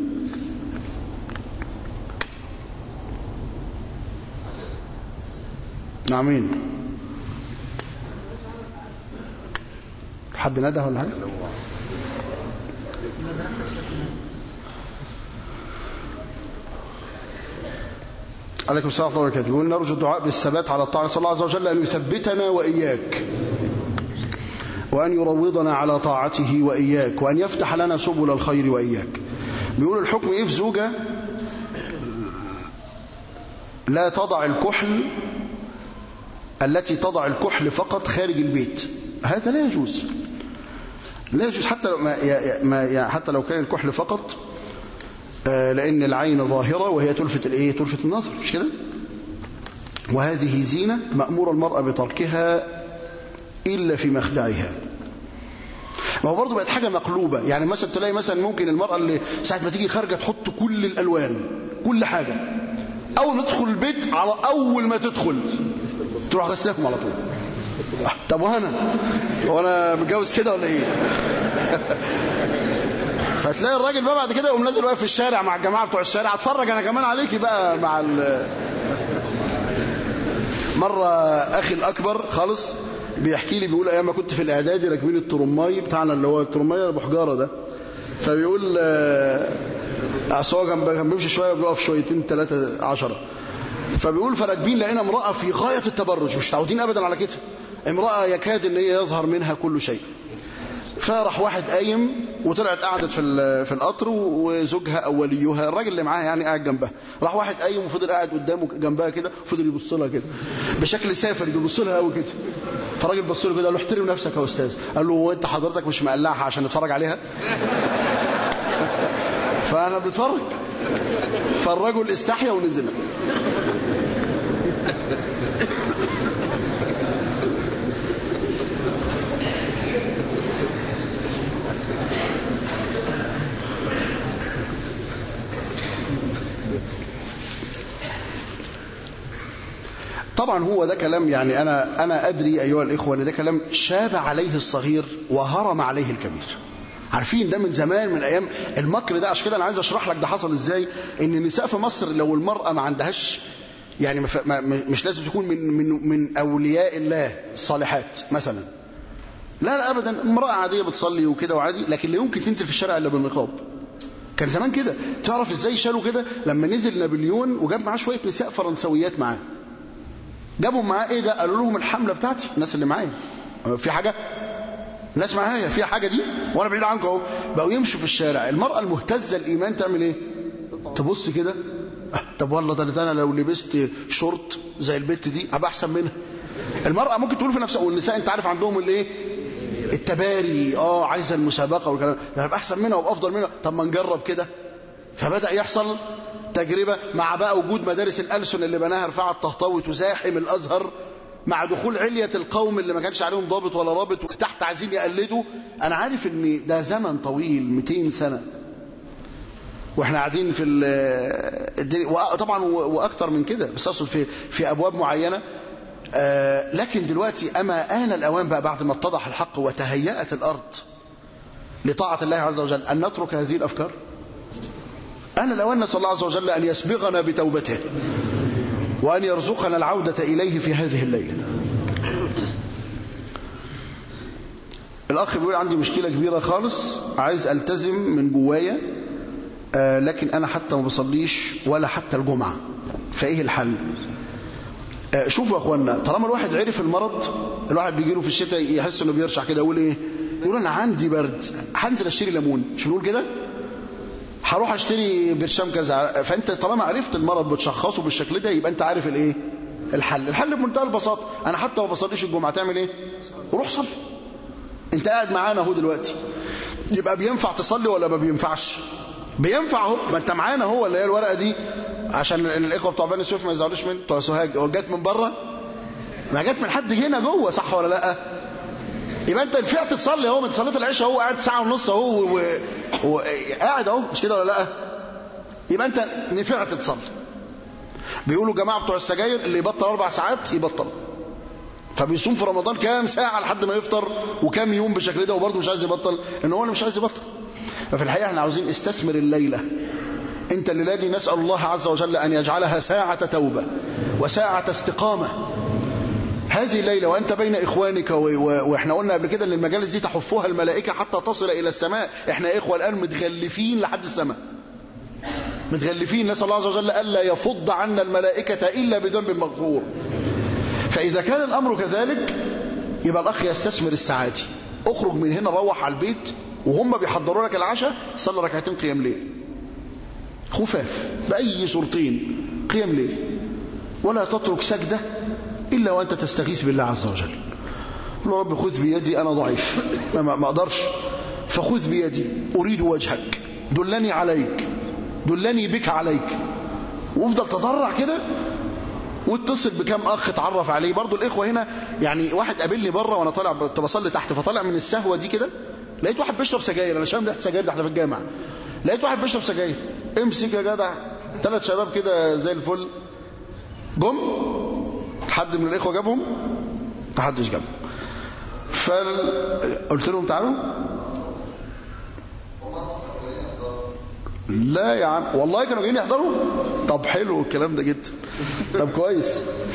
نعمين حد ندى ولا حاجة عليكم السلام ورحمة الله وبركاته يقول نرجو الدعاء بالثبات على الطاعة نسأل الله عز وجل أن يثبتنا وإياك وأن يروضنا على طاعته وإياك وأن يفتح لنا سبل الخير وإياك بيقول الحكم إيه في زوجة لا تضع الكحل التي تضع الكحل فقط خارج البيت هذا لا يجوز لا يجوز حتى ما حتى لو كان الكحل فقط لأن العين ظاهرة وهي تلفت الايه تلفت النظر مش كده وهذه زينة مأمور المرأة بتركها إلا في مخدعها ما هو برضه بقت حاجة مقلوبة يعني مثلا تلاقي مثلا ممكن المرأة اللي ساعة ما تيجي خارجة تحط كل الألوان كل حاجة أول ما تدخل البيت على أول ما تدخل تروح غسلاكم على طول طب وأنا هو أنا متجوز كده ولا إيه فتلاقي الراجل بقى بعد كده يقوم نازل واقف في الشارع مع الجماعه بتوع الشارع اتفرج انا كمان عليكي بقى مع ال مره اخي الاكبر خالص بيحكي لي بيقول ايام ما كنت في الاعدادي راكبين الترماي بتاعنا اللي هو الترماي ابو حجاره ده فبيقول اصل هو كان بيمشي شويه بيقف شويتين ثلاثه عشرة فبيقول فراكبين لقينا امراه في غايه التبرج مش متعودين ابدا على كده امراه يكاد ان هي يظهر منها كل شيء فراح واحد قايم وطلعت قعدت في في القطر وزوجها او وليها الراجل اللي معاها يعني قاعد جنبها راح واحد قايم وفضل قاعد قدامه جنبها كده فضل يبص لها كده بشكل سافر بيبص لها قوي كده فالراجل بص له كده قال له احترم نفسك يا استاذ قال له هو انت حضرتك مش مقلعها عشان نتفرج عليها فانا بتفرج فالرجل استحيا ونزل طبعا هو ده كلام يعني أنا, أنا أدري أيها الإخوة أن ده كلام شاب عليه الصغير وهرم عليه الكبير عارفين ده من زمان من أيام المكر ده عشان كده أنا عايز أشرح لك ده حصل إزاي إن النساء في مصر لو المرأة ما عندهاش يعني ما ف- ما- مش لازم تكون من من من اولياء الله الصالحات مثلا لا لا ابدا امراه عاديه بتصلي وكده وعادي لكن لا يمكن تنزل في الشارع الا بالنقاب كان زمان كده تعرف ازاي شالوا كده لما نزل نابليون وجاب معاه شويه نساء فرنسويات معاه جابوا معاه ايه ده قالوا لهم الحمله بتاعتي الناس اللي معايا في حاجه الناس معايا في حاجه دي وانا بعيد عنكم اهو بقوا يمشوا في الشارع المراه المهتزه الايمان تعمل ايه تبص كده آه، طب والله ده ده انا لو لبست شورت زي البت دي هبقى احسن منها المراه ممكن تقول في نفسها والنساء انت عارف عندهم الايه التباري اه عايزه المسابقه والكلام ده هبقى احسن منها وابقى افضل منها طب ما نجرب كده فبدا يحصل تجربه مع بقى وجود مدارس الالسن اللي بناها رفاعه الطهطاوي تزاحم الازهر مع دخول علية القوم اللي ما كانش عليهم ضابط ولا رابط وتحت عايزين يقلدوا انا عارف ان ده زمن طويل 200 سنه واحنا قاعدين في ال- الدنيا وطبعا واكتر من كده بس اقصد في في ابواب معينه آه، لكن دلوقتي اما ان الاوان بقى بعد ما اتضح الحق وتهيأت الارض لطاعه الله عز وجل ان نترك هذه الافكار أنا الأوان نسأل الله عز وجل أن يسبغنا بتوبته وأن يرزقنا العودة إليه في هذه الليلة الأخ بيقول عندي مشكلة كبيرة خالص عايز ألتزم من جوايا آه لكن أنا حتى ما بصليش ولا حتى الجمعة فإيه الحل آه شوفوا يا أخوانا طالما الواحد عرف المرض الواحد بيجي له في الشتاء يحس إنه بيرشح كده يقول إيه يقول أنا عندي برد هنزل أشتري ليمون مش بنقول كده هروح اشتري برشام كذا فانت طالما عرفت المرض بتشخصه بالشكل ده يبقى انت عارف الايه الحل الحل بمنتهى البساطه انا حتى ما بصليش الجمعه تعمل ايه روح صلي انت قاعد معانا اهو دلوقتي يبقى بينفع تصلي ولا ما بينفعش بينفع اهو ما انت معانا هو اللي هي الورقه دي عشان الاخوه بتوع بني سويف ما يزعلوش من بتوع سوهاج هو جت من بره ما جت من حد هنا جوه صح ولا لا يبقى انت نفعت تصلي اهو من صلاه العشاء اهو قاعد ساعه ونص اهو وقاعد اهو مش كده ولا لا يبقى انت نفعت تصلي بيقولوا جماعه بتوع السجاير اللي يبطل اربع ساعات يبطل فبيصوم في رمضان كام ساعه لحد ما يفطر وكام يوم بالشكل ده وبرضه مش عايز يبطل ان هو اللي مش عايز يبطل ففي الحقيقه احنا عاوزين استثمر الليله انت الليله دي نسال الله عز وجل ان يجعلها ساعه توبه وساعه استقامه هذه الليلة وأنت بين إخوانك و... و... وإحنا قلنا قبل كده أن المجالس دي تحفها الملائكة حتى تصل إلى السماء إحنا إخوة الآن متغلفين لحد السماء متغلفين نسأل الله عز وجل ألا يفض عنا الملائكة إلا بذنب مغفور فإذا كان الأمر كذلك يبقى الأخ يستثمر الساعات اخرج من هنا روح على البيت وهم بيحضروا لك العشاء صلي ركعتين قيام ليل خفاف بأي صورتين قيام ليل ولا تترك سجدة إلا وأنت تستغيث بالله عز وجل قل رب خذ بيدي أنا ضعيف ما, ما أقدرش فخذ بيدي أريد وجهك دلني عليك دلني بك عليك وافضل تضرع كده واتصل بكم اخ اتعرف عليه برضو الاخوه هنا يعني واحد قابلني بره وانا طالع كنت بصلي تحت فطالع من السهوه دي كده لقيت واحد بيشرب سجاير انا شامم ريحه سجاير ده احنا في الجامع لقيت واحد بيشرب سجاير امسك يا جدع ثلاث شباب كده زي الفل جم حد من الاخوه جابهم محدش جابهم فقلت لهم تعالوا لا يا عم والله كانوا جايين يحضروا طب حلو الكلام ده جدا طب كويس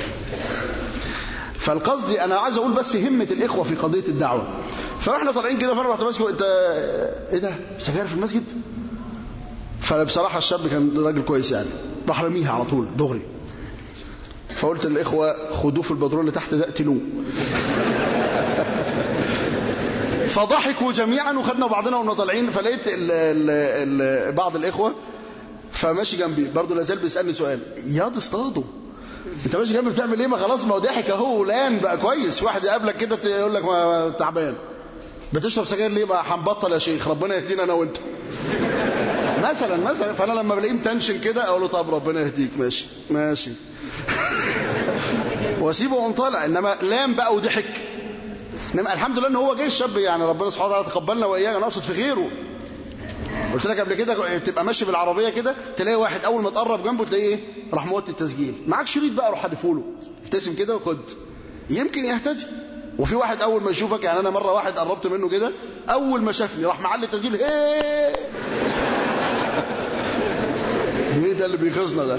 فالقصد انا عايز اقول بس همه الاخوه في قضيه الدعوه فاحنا طالعين كده فانا رحت ماسكه انت ايه ده سجاير في المسجد فبصراحه الشاب كان راجل كويس يعني راح رميها على طول دغري فقلت للاخوه خدوه في البدرون اللي تحت ده اقتلوه فضحكوا جميعا وخدنا بعضنا واحنا طالعين فلقيت ال ال ال بعض الاخوه فماشي جنبي برضه لازال بيسالني سؤال ياض اصطادوا انت ماشي جنبي بتعمل ايه ما خلاص ما هو ضحك اهو لان بقى كويس واحد يقابلك كده يقول لك ما تعبان بتشرب سجاير ليه بقى هنبطل يا شيخ ربنا يهدينا انا وانت مثلا مثلا فانا لما بلاقيه متنشن كده اقول له طب ربنا يهديك ماشي ماشي واسيبه وانطلع انما لام بقى وضحك انما الحمد لله ان هو جه الشاب يعني ربنا سبحانه وتعالى تقبلنا واياه انا اقصد في غيره قلت لك قبل كده تبقى ماشي بالعربيه كده تلاقي واحد اول ما تقرب جنبه تلاقيه ايه راح موطي التسجيل معاك شريط بقى روح حدفه له ابتسم كده وخد يمكن يهتدي وفي واحد اول ما يشوفك يعني انا مره واحد قربت منه كده اول ما شافني راح معلي التسجيل هيه ايه ده اللي بيغيظنا ده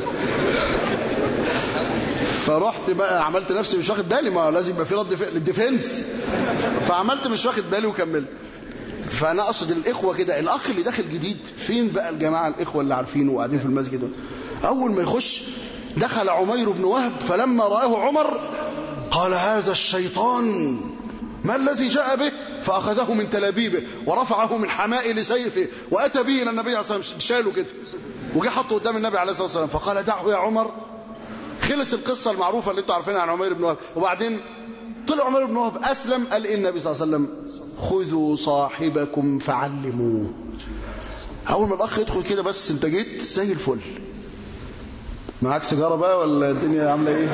فرحت بقى عملت نفسي مش واخد بالي ما لازم يبقى في رد فعل الديفنس فعملت مش واخد بالي وكملت فانا اقصد الاخوه كده الاخ اللي داخل جديد فين بقى الجماعه الاخوه اللي عارفينه وقاعدين في المسجد دول اول ما يخش دخل عمير بن وهب فلما راه عمر قال هذا الشيطان ما الذي جاء به فأخذه من تلابيبه ورفعه من حمائل سيفه وأتى به إلى النبي عليه الصلاة والسلام شاله كده وجه حطه قدام النبي عليه الصلاة والسلام فقال دعه يا عمر خلص القصة المعروفة اللي انتوا عارفينها عن عمير بن وهب وبعدين طلع عمير بن وهب أسلم قال إيه النبي صلى الله عليه وسلم خذوا صاحبكم فعلموه أول ما الأخ يدخل كده بس أنت جيت زي الفل معاك سيجارة بقى ولا الدنيا عاملة ايه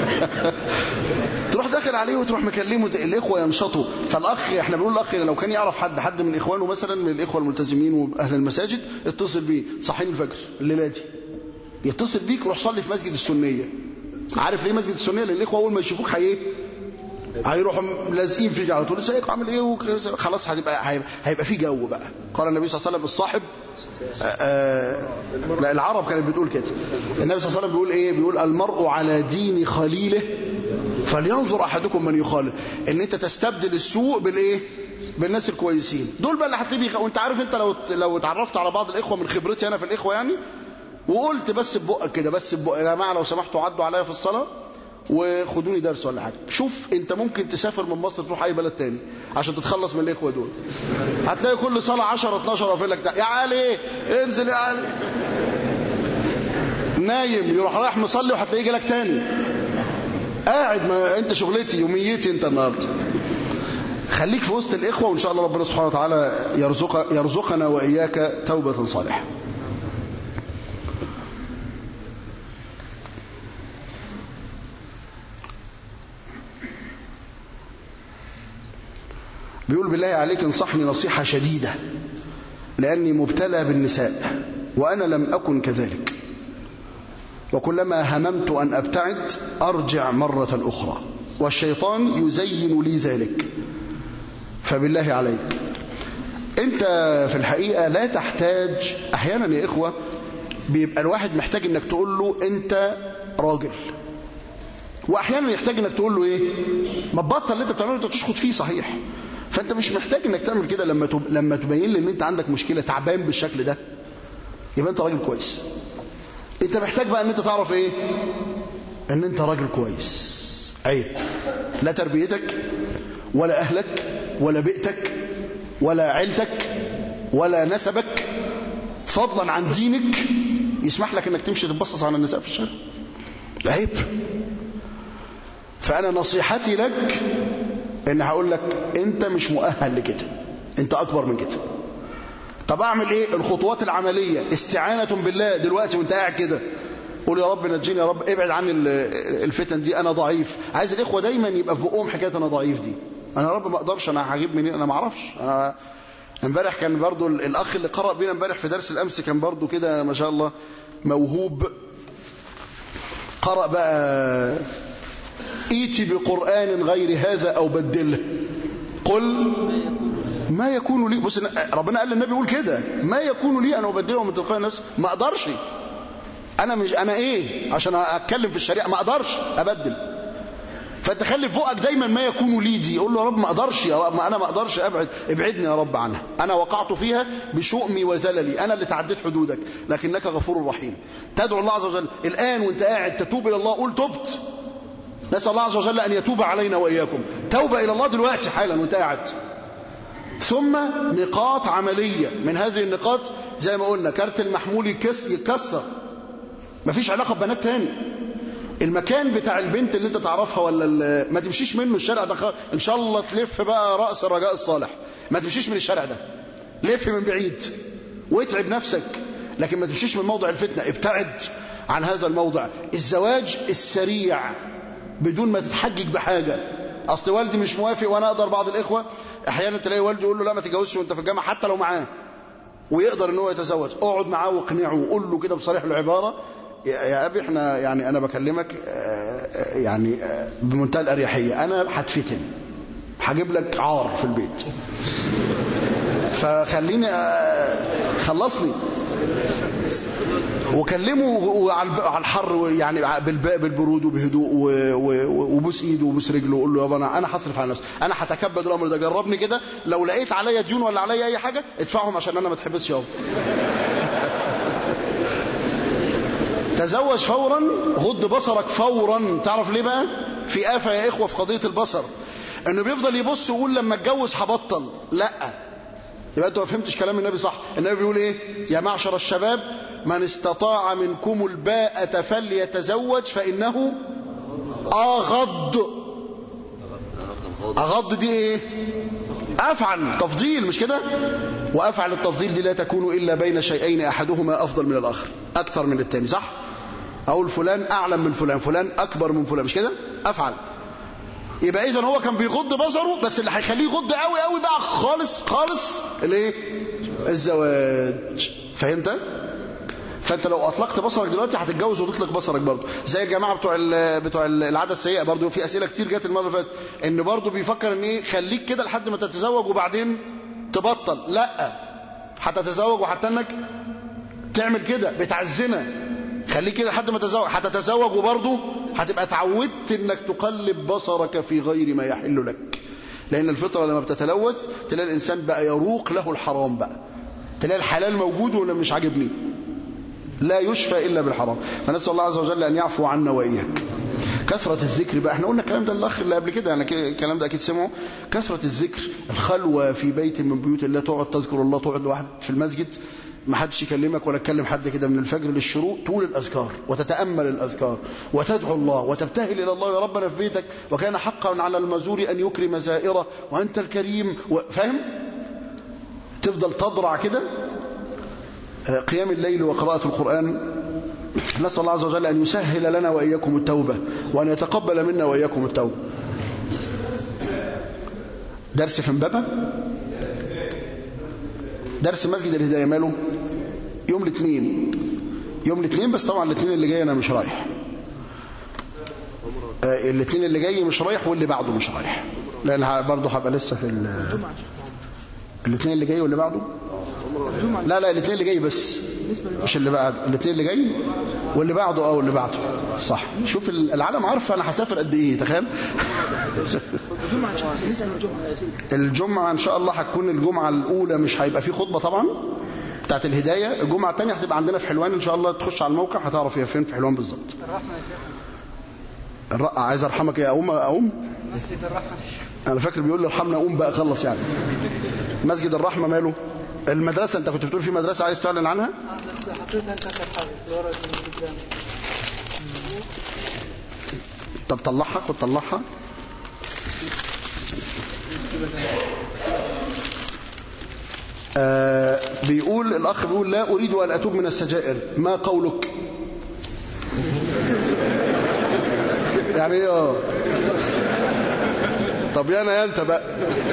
تروح داخل عليه وتروح مكلمه الاخوة ينشطوا فالاخ احنا بنقول الاخ لو كان يعرف حد حد من اخوانه مثلا من الاخوة الملتزمين واهل المساجد اتصل بيه صحين الفجر الليلة دي يتصل بيك روح صلي في مسجد السنية عارف ليه مسجد السنية لان الاخوة اول ما يشوفوك هي هيروحوا لازقين فيك على طول ازيك عامل ايه خلاص هتبقى هيبقى في جو بقى قال النبي صلى الله عليه وسلم الصاحب آآ لا العرب كانت بتقول كده النبي صلى الله عليه وسلم بيقول ايه بيقول المرء على دين خليله فلينظر احدكم من يخالف ان انت تستبدل السوء بالايه بالناس الكويسين دول بقى اللي هتلاقيه وانت عارف انت لو لو اتعرفت على بعض الاخوه من خبرتي انا في الاخوه يعني وقلت بس ببقك كده بس ببقك يا جماعه لو سمحتوا عدوا عليا في الصلاه وخدوني درس ولا حاجه شوف انت ممكن تسافر من مصر تروح اي بلد تاني عشان تتخلص من الاخوه دول هتلاقي كل صلاه 10 12 واقفين لك يا علي انزل يا علي نايم يروح رايح مصلي وهتلاقيه جالك تاني قاعد ما انت شغلتي يوميتي انت النهارده خليك في وسط الاخوه وان شاء الله ربنا سبحانه وتعالى يرزق يرزقنا واياك توبه صالحه بيقول بالله عليك انصحني نصيحة شديدة لأني مبتلى بالنساء وأنا لم أكن كذلك وكلما هممت أن أبتعد أرجع مرة أخرى والشيطان يزين لي ذلك فبالله عليك أنت في الحقيقة لا تحتاج أحيانا يا إخوة بيبقى الواحد محتاج أنك تقول له أنت راجل وأحيانا يحتاج أنك تقول له إيه ما تبطل اللي أنت بتعمله أنت تشخط فيه صحيح فانت مش محتاج انك تعمل كده لما تب... لما تبين لي ان انت عندك مشكله تعبان بالشكل ده يبقى انت راجل كويس انت محتاج بقى ان انت تعرف ايه ان انت راجل كويس عيب لا تربيتك ولا اهلك ولا بيئتك ولا عيلتك ولا نسبك فضلا عن دينك يسمح لك انك تمشي تتبصص على النساء في الشارع عيب فانا نصيحتي لك ان هقول لك انت مش مؤهل لكده انت اكبر من كده طب اعمل ايه الخطوات العملية استعانة بالله دلوقتي وانت قاعد كده قول يا رب نجيني يا رب ابعد عن الفتن دي انا ضعيف عايز الاخوة دايما يبقى في بقهم حكاية انا ضعيف دي انا يا رب ما اقدرش انا هجيب منين انا ما اعرفش انا امبارح كان برضو الاخ اللي قرأ بينا امبارح في درس الامس كان برضو كده ما شاء الله موهوب قرأ بقى ايتي بقرآن غير هذا أو بدله قل ما يكون لي بص ربنا قال للنبي يقول كده ما يكون لي أن أبدله من تلقاء نفسي ما أقدرش أنا مش أنا إيه عشان أتكلم في الشريعة ما أقدرش أبدل فأنت خلي في بقك دايما ما يكون لي دي قول له يا رب ما أقدرش يا رب ما أنا ما أقدرش أبعد ابعدني يا رب عنها أنا وقعت فيها بشؤمي وذللي أنا اللي تعديت حدودك لكنك غفور رحيم تدعو الله عز وجل الآن وانت قاعد تتوب إلى الله قول تبت نسأل الله عز وجل أن يتوب علينا وإياكم توبة إلى الله دلوقتي حالا وانت قاعد ثم نقاط عملية من هذه النقاط زي ما قلنا كارت المحمول يكس يتكسر مفيش علاقة ببنات تاني المكان بتاع البنت اللي انت تعرفها ولا ما تمشيش منه الشارع ده خالص ان شاء الله تلف بقى رأس الرجاء الصالح ما تمشيش من الشارع ده لف من بعيد واتعب نفسك لكن ما تمشيش من موضع الفتنة ابتعد عن هذا الموضع الزواج السريع بدون ما تتحجج بحاجة اصل والدي مش موافق وانا اقدر بعض الاخوة احيانا تلاقي والدي يقول له لا ما تتجوزش وانت في الجامعة حتى لو معاه ويقدر ان هو يتزوج اقعد معاه واقنعه وقول له كده بصريح العبارة يا ابي احنا يعني انا بكلمك يعني بمنتهى الاريحيه انا هتفتن هجيب لك عار في البيت فخليني خلصني وكلمه على الحر يعني بالبرود وبهدوء وبوس ايده وبوس رجله وقول له يابا انا انا هصرف على نفسي انا هتكبد الامر ده جربني كده لو لقيت عليا ديون ولا عليا اي حاجه ادفعهم عشان انا ما اتحبسش يابا تزوج فورا غض بصرك فورا تعرف ليه بقى في آفة يا إخوة في قضية البصر انه بيفضل يبص ويقول لما اتجوز هبطل لا يبقى انت ما فهمتش كلام النبي صح النبي بيقول ايه يا معشر الشباب من استطاع منكم الباءة فليتزوج فإنه أغض أغض دي ايه أفعل تفضيل مش كده وأفعل التفضيل دي لا تكون إلا بين شيئين أحدهما أفضل من الآخر أكثر من الثاني صح أقول فلان أعلم من فلان فلان أكبر من فلان مش كده أفعل يبقى إذا هو كان بيغض بصره بس اللي هيخليه يغض قوي قوي بقى خالص خالص الايه الزواج فهمت فانت لو اطلقت بصرك دلوقتي هتتجوز وتطلق بصرك برضه زي الجماعه بتوع ال بتوع العاده السيئه برضه في اسئله كتير جت المره اللي فاتت ان برضه بيفكر ان ايه خليك كده لحد ما تتزوج وبعدين تبطل لا هتتزوج وهتنك تعمل كده بتعزنا خليك كده لحد ما تتزوج هتتزوج وبرضه هتبقى اتعودت انك تقلب بصرك في غير ما يحل لك لان الفطره لما بتتلوث تلاقي الانسان بقى يروق له الحرام بقى تلاقي الحلال موجود وانا مش عاجبني لا يشفى الا بالحرام فنسال الله عز وجل ان يعفو عنا واياك كثرة الذكر بقى احنا قلنا الكلام ده الاخ اللي قبل كده يعني الكلام ده اكيد سمعه كثرة الذكر الخلوة في بيت من بيوت الله تقعد تذكر الله تقعد لوحدك في المسجد ما حدش يكلمك ولا تكلم حد كده من الفجر للشروق طول الأذكار وتتأمل الأذكار وتدعو الله وتبتهل إلى الله يا ربنا في بيتك وكان حقا على المزور أن يكرم زائره وأنت الكريم فاهم تفضل تضرع كده قيام الليل وقراءة القرآن نسأل الله عز وجل أن يسهل لنا وإياكم التوبة وأن يتقبل منا وإياكم التوبة درس في امبابة درس مسجد الهداية ماله يوم الاثنين يوم الاثنين بس طبعا الاثنين اللي جاي انا مش رايح آه الاثنين اللي جاي مش رايح واللي بعده مش رايح لان برضه هبقى لسه في الاثنين اللي جاي واللي بعده لا لا الاثنين اللي جاي بس مش اللي بعد الاثنين اللي جاي واللي بعده اه واللي بعده صح شوف العالم عارفه انا هسافر قد ايه تخيل الجمعه ان شاء الله هتكون الجمعه الاولى مش هيبقى فيه خطبه طبعا بتاعت الهدايه الجمعه الثانيه هتبقى عندنا في حلوان ان شاء الله تخش على الموقع هتعرف هي فين في حلوان بالظبط الرقعة عايز ارحمك يا اقوم اقوم مسجد الرحمه انا فاكر بيقول لي ارحمنا اقوم بقى خلص يعني مسجد الرحمه ماله المدرسه انت كنت بتقول في مدرسه عايز تعلن عنها بس حطيتها انت اخر حاجه في ورقه القدام طب طلعها خد طلعها آه بيقول الأخ بيقول لا أريد أن أتوب من السجائر ما قولك يعني ايه اه طب يا انا يا انت بقى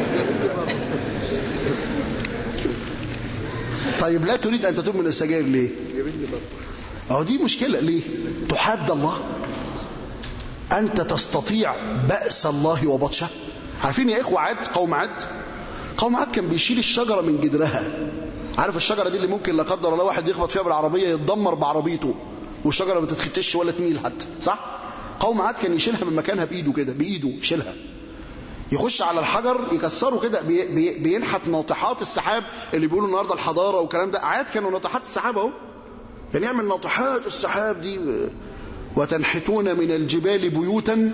طيب لا تريد ان تتوب من السجائر ليه اهو دي مشكله ليه تحاد الله انت تستطيع باس الله وبطشه عارفين يا اخوه عاد قوم عاد قوم عاد كان بيشيل الشجره من جدرها عارف الشجره دي اللي ممكن لا قدر الله واحد يخبط فيها بالعربيه يتدمر بعربيته والشجره ما تتختش ولا تميل حتى صح قوم عاد كان يشيلها من مكانها بايده كده بايده يشيلها يخش على الحجر يكسره كده بي بي بينحت ناطحات السحاب اللي بيقولوا النهارده الحضاره والكلام ده عاد كانوا ناطحات السحاب اهو كان يعمل ناطحات السحاب دي وتنحتون من الجبال بيوتا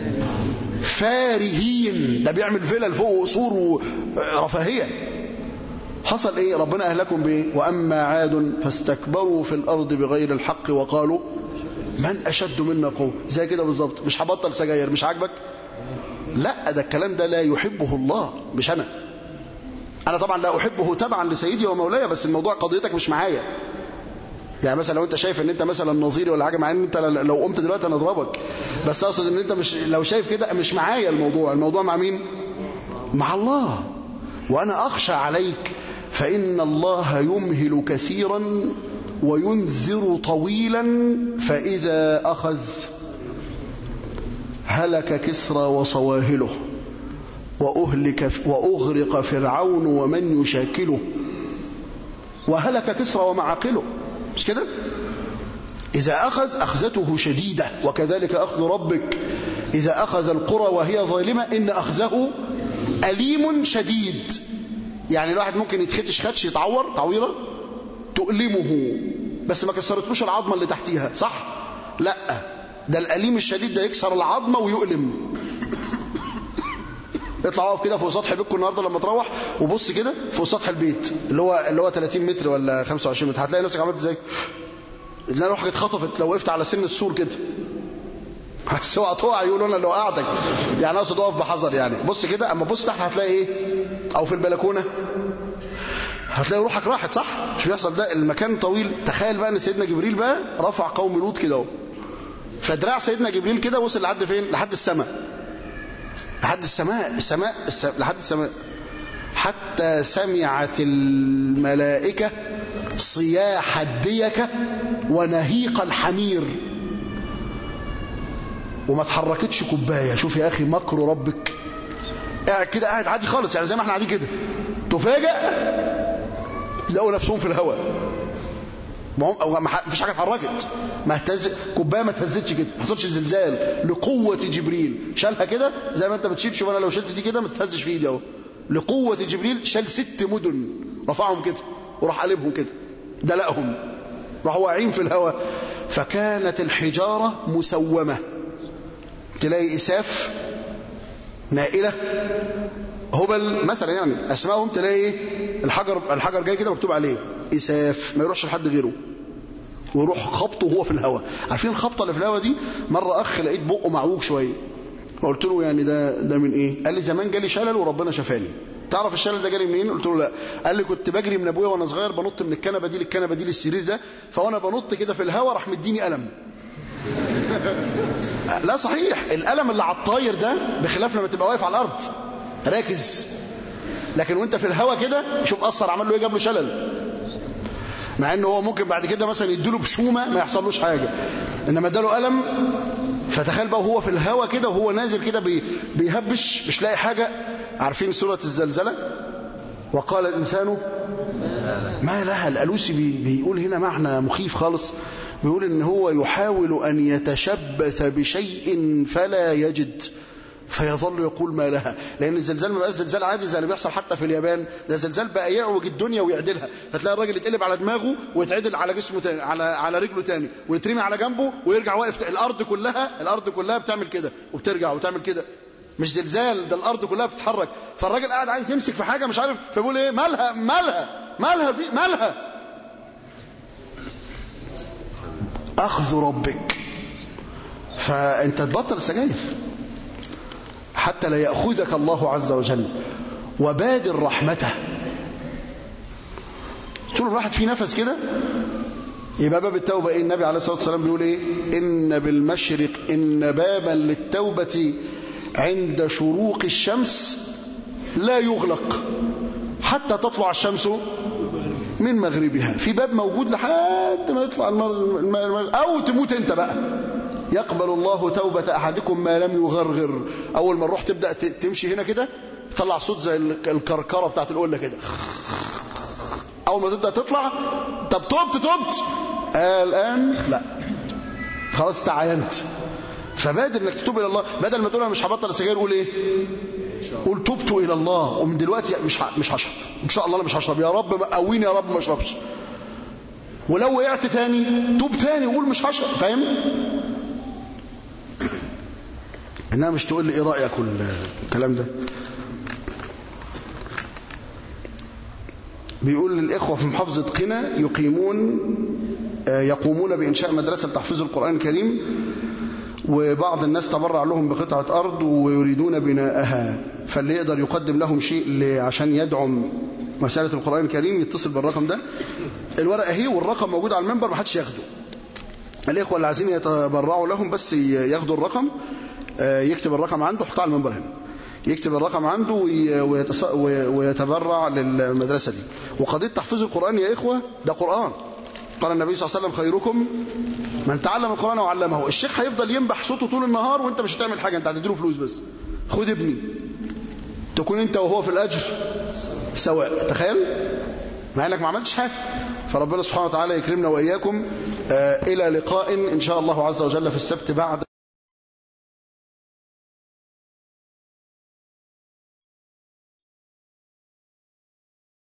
فارهين ده بيعمل فلل فوق وقصور ورفاهيه حصل ايه ربنا اهلكم بايه واما عاد فاستكبروا في الارض بغير الحق وقالوا من اشد منا قوه زي كده بالظبط مش هبطل سجاير مش عاجبك لا ده الكلام ده لا يحبه الله مش انا انا طبعا لا احبه تبعا لسيدي ومولاي بس الموضوع قضيتك مش معايا يعني مثلا لو انت شايف ان انت مثلا نظيري ولا حاجه مع ان انت لو قمت دلوقتي انا اضربك بس اقصد ان انت مش لو شايف كده مش معايا الموضوع الموضوع مع مين مع الله وانا اخشى عليك فان الله يمهل كثيرا وينذر طويلا فاذا اخذ هلك كسرى وصواهله وأهلك وأغرق فرعون ومن يشاكله وهلك كسرى ومعاقله مش كده إذا أخذ أخذته شديدة وكذلك أخذ ربك إذا أخذ القرى وهي ظالمة إن أخذه أليم شديد يعني الواحد ممكن يتختش خدش يتعور تعويرة تؤلمه بس ما كسرتلوش العظمة اللي تحتيها صح؟ لا ده الأليم الشديد ده يكسر العظمة ويؤلم اطلع اقف كده فوق سطح بيتكم النهارده لما تروح وبص كده فوق سطح البيت اللي هو اللي هو 30 متر ولا 25 متر هتلاقي نفسك عملت ازاي؟ ان روحك اتخطفت لو وقفت على سن السور كده بس اوعى تقع يقولوا انا اللي وقعتك يعني اقصد اقف بحذر يعني بص كده اما بص تحت هتلاقي ايه او في البلكونه هتلاقي روحك راحت صح مش بيحصل ده المكان طويل تخيل بقى ان سيدنا جبريل بقى رفع قوم لوط كده اهو فدراع سيدنا جبريل كده وصل لحد فين لحد السماء لحد السماء السماء, السماء لحد السماء حتى سمعت الملائكة صياح الديكة ونهيق الحمير وما تحركتش كوباية شوف يا أخي مكر ربك قاعد كده قاعد عادي خالص يعني زي ما احنا قاعدين كده تفاجأ لقوا نفسهم في الهواء ما فيش حاجه اتحركت ما اهتز كوبايه ما اتهزتش كده ما حصلش زلزال لقوه جبريل شالها كده زي ما انت بتشيل شوف انا لو شلت دي كده ما تتهزش في ايدي اهو لقوه جبريل شال ست مدن رفعهم كده وراح قلبهم كده دلقهم راحوا واقعين في الهواء فكانت الحجاره مسومه تلاقي اساف نائله هبل مثلا يعني اسمائهم تلاقي ايه الحجر الحجر جاي كده مكتوب عليه اساف ما يروحش لحد غيره ويروح خبطه وهو في الهواء عارفين الخبطه اللي في الهواء دي مره اخ لقيت بقه معوج شويه قلت له يعني ده ده من ايه قال لي زمان جالي شلل وربنا شفاني تعرف الشلل ده جالي منين قلت له لا قال لي كنت بجري من ابويا وانا صغير بنط من الكنبه دي للكنبه دي للسرير ده فوانا بنط كده في الهواء راح مديني الم لا صحيح الالم اللي على الطاير ده بخلاف لما تبقى واقف على الارض راكز لكن وانت في الهوا كده شوف اثر عمل له ايه جاب له شلل مع انه هو ممكن بعد كده مثلا يديله بشومه ما يحصلوش حاجه انما اداله الم فتخيل بقى وهو في الهوا كده وهو نازل كده بي بيهبش مش لاقي حاجه عارفين سوره الزلزله وقال الانسان ما لها الالوسي بي بيقول هنا معنى مخيف خالص بيقول ان هو يحاول ان يتشبث بشيء فلا يجد فيظل يقول ما لها لان الزلزال ما بقاش زلزال عادي زي اللي بيحصل حتى في اليابان ده زلزال بقى يعوج الدنيا ويعدلها فتلاقي الراجل يتقلب على دماغه ويتعدل على جسمه تاني على على رجله تاني ويترمي على جنبه ويرجع واقف تاني. الارض كلها الارض كلها بتعمل كده وبترجع وتعمل كده مش زلزال ده الارض كلها بتتحرك فالراجل قاعد عايز يمسك في حاجه مش عارف فبيقول ايه مالها مالها مالها في مالها اخذ ربك فانت تبطل السجاير حتى لا يأخذك الله عز وجل وبادر رحمته طول الواحد في نفس كده يبقى باب التوبة إيه النبي عليه الصلاة والسلام بيقول إيه إن بالمشرق إن بابا للتوبة عند شروق الشمس لا يغلق حتى تطلع الشمس من مغربها في باب موجود لحد ما يطلع المر... أو تموت أنت بقى يقبل الله توبة أحدكم ما لم يغرغر أول ما الروح تبدأ تمشي هنا كده تطلع صوت زي الكركرة بتاعت القلة كده أول ما تبدأ تطلع طب تبت تبت آه الآن لا خلاص تعاينت فبادر انك تتوب الى الله بدل ما تقول انا مش هبطل السجاير قول ايه قول تبت الى الله ومن دلوقتي مش مش هشرب ان شاء الله انا مش هشرب يا رب قويني يا رب ما اشربش ولو وقعت تاني توب تاني وقول مش هشرب فاهم انها مش تقول لي ايه رايك والكلام ده بيقول للاخوه في محافظه قنا يقيمون يقومون بانشاء مدرسه لتحفيظ القران الكريم وبعض الناس تبرع لهم بقطعه ارض ويريدون بناءها فاللي يقدر يقدم لهم شيء عشان يدعم مساله القران الكريم يتصل بالرقم ده الورقه اهي والرقم موجود على المنبر ما حدش ياخده الاخوه اللي عايزين يتبرعوا لهم بس ياخدوا الرقم يكتب الرقم عنده حطها على المنبر هنا يكتب الرقم عنده ويتبرع للمدرسة دي وقضية تحفيظ القرآن يا إخوة ده قرآن قال النبي صلى الله عليه وسلم خيركم من تعلم القرآن وعلمه الشيخ هيفضل ينبح صوته طول النهار وانت مش هتعمل حاجة انت هتديله فلوس بس خد ابني تكون انت وهو في الأجر سواء تخيل مع انك ما عملتش حاجة فربنا سبحانه وتعالى يكرمنا وإياكم آه إلى لقاء إن شاء الله عز وجل في السبت بعد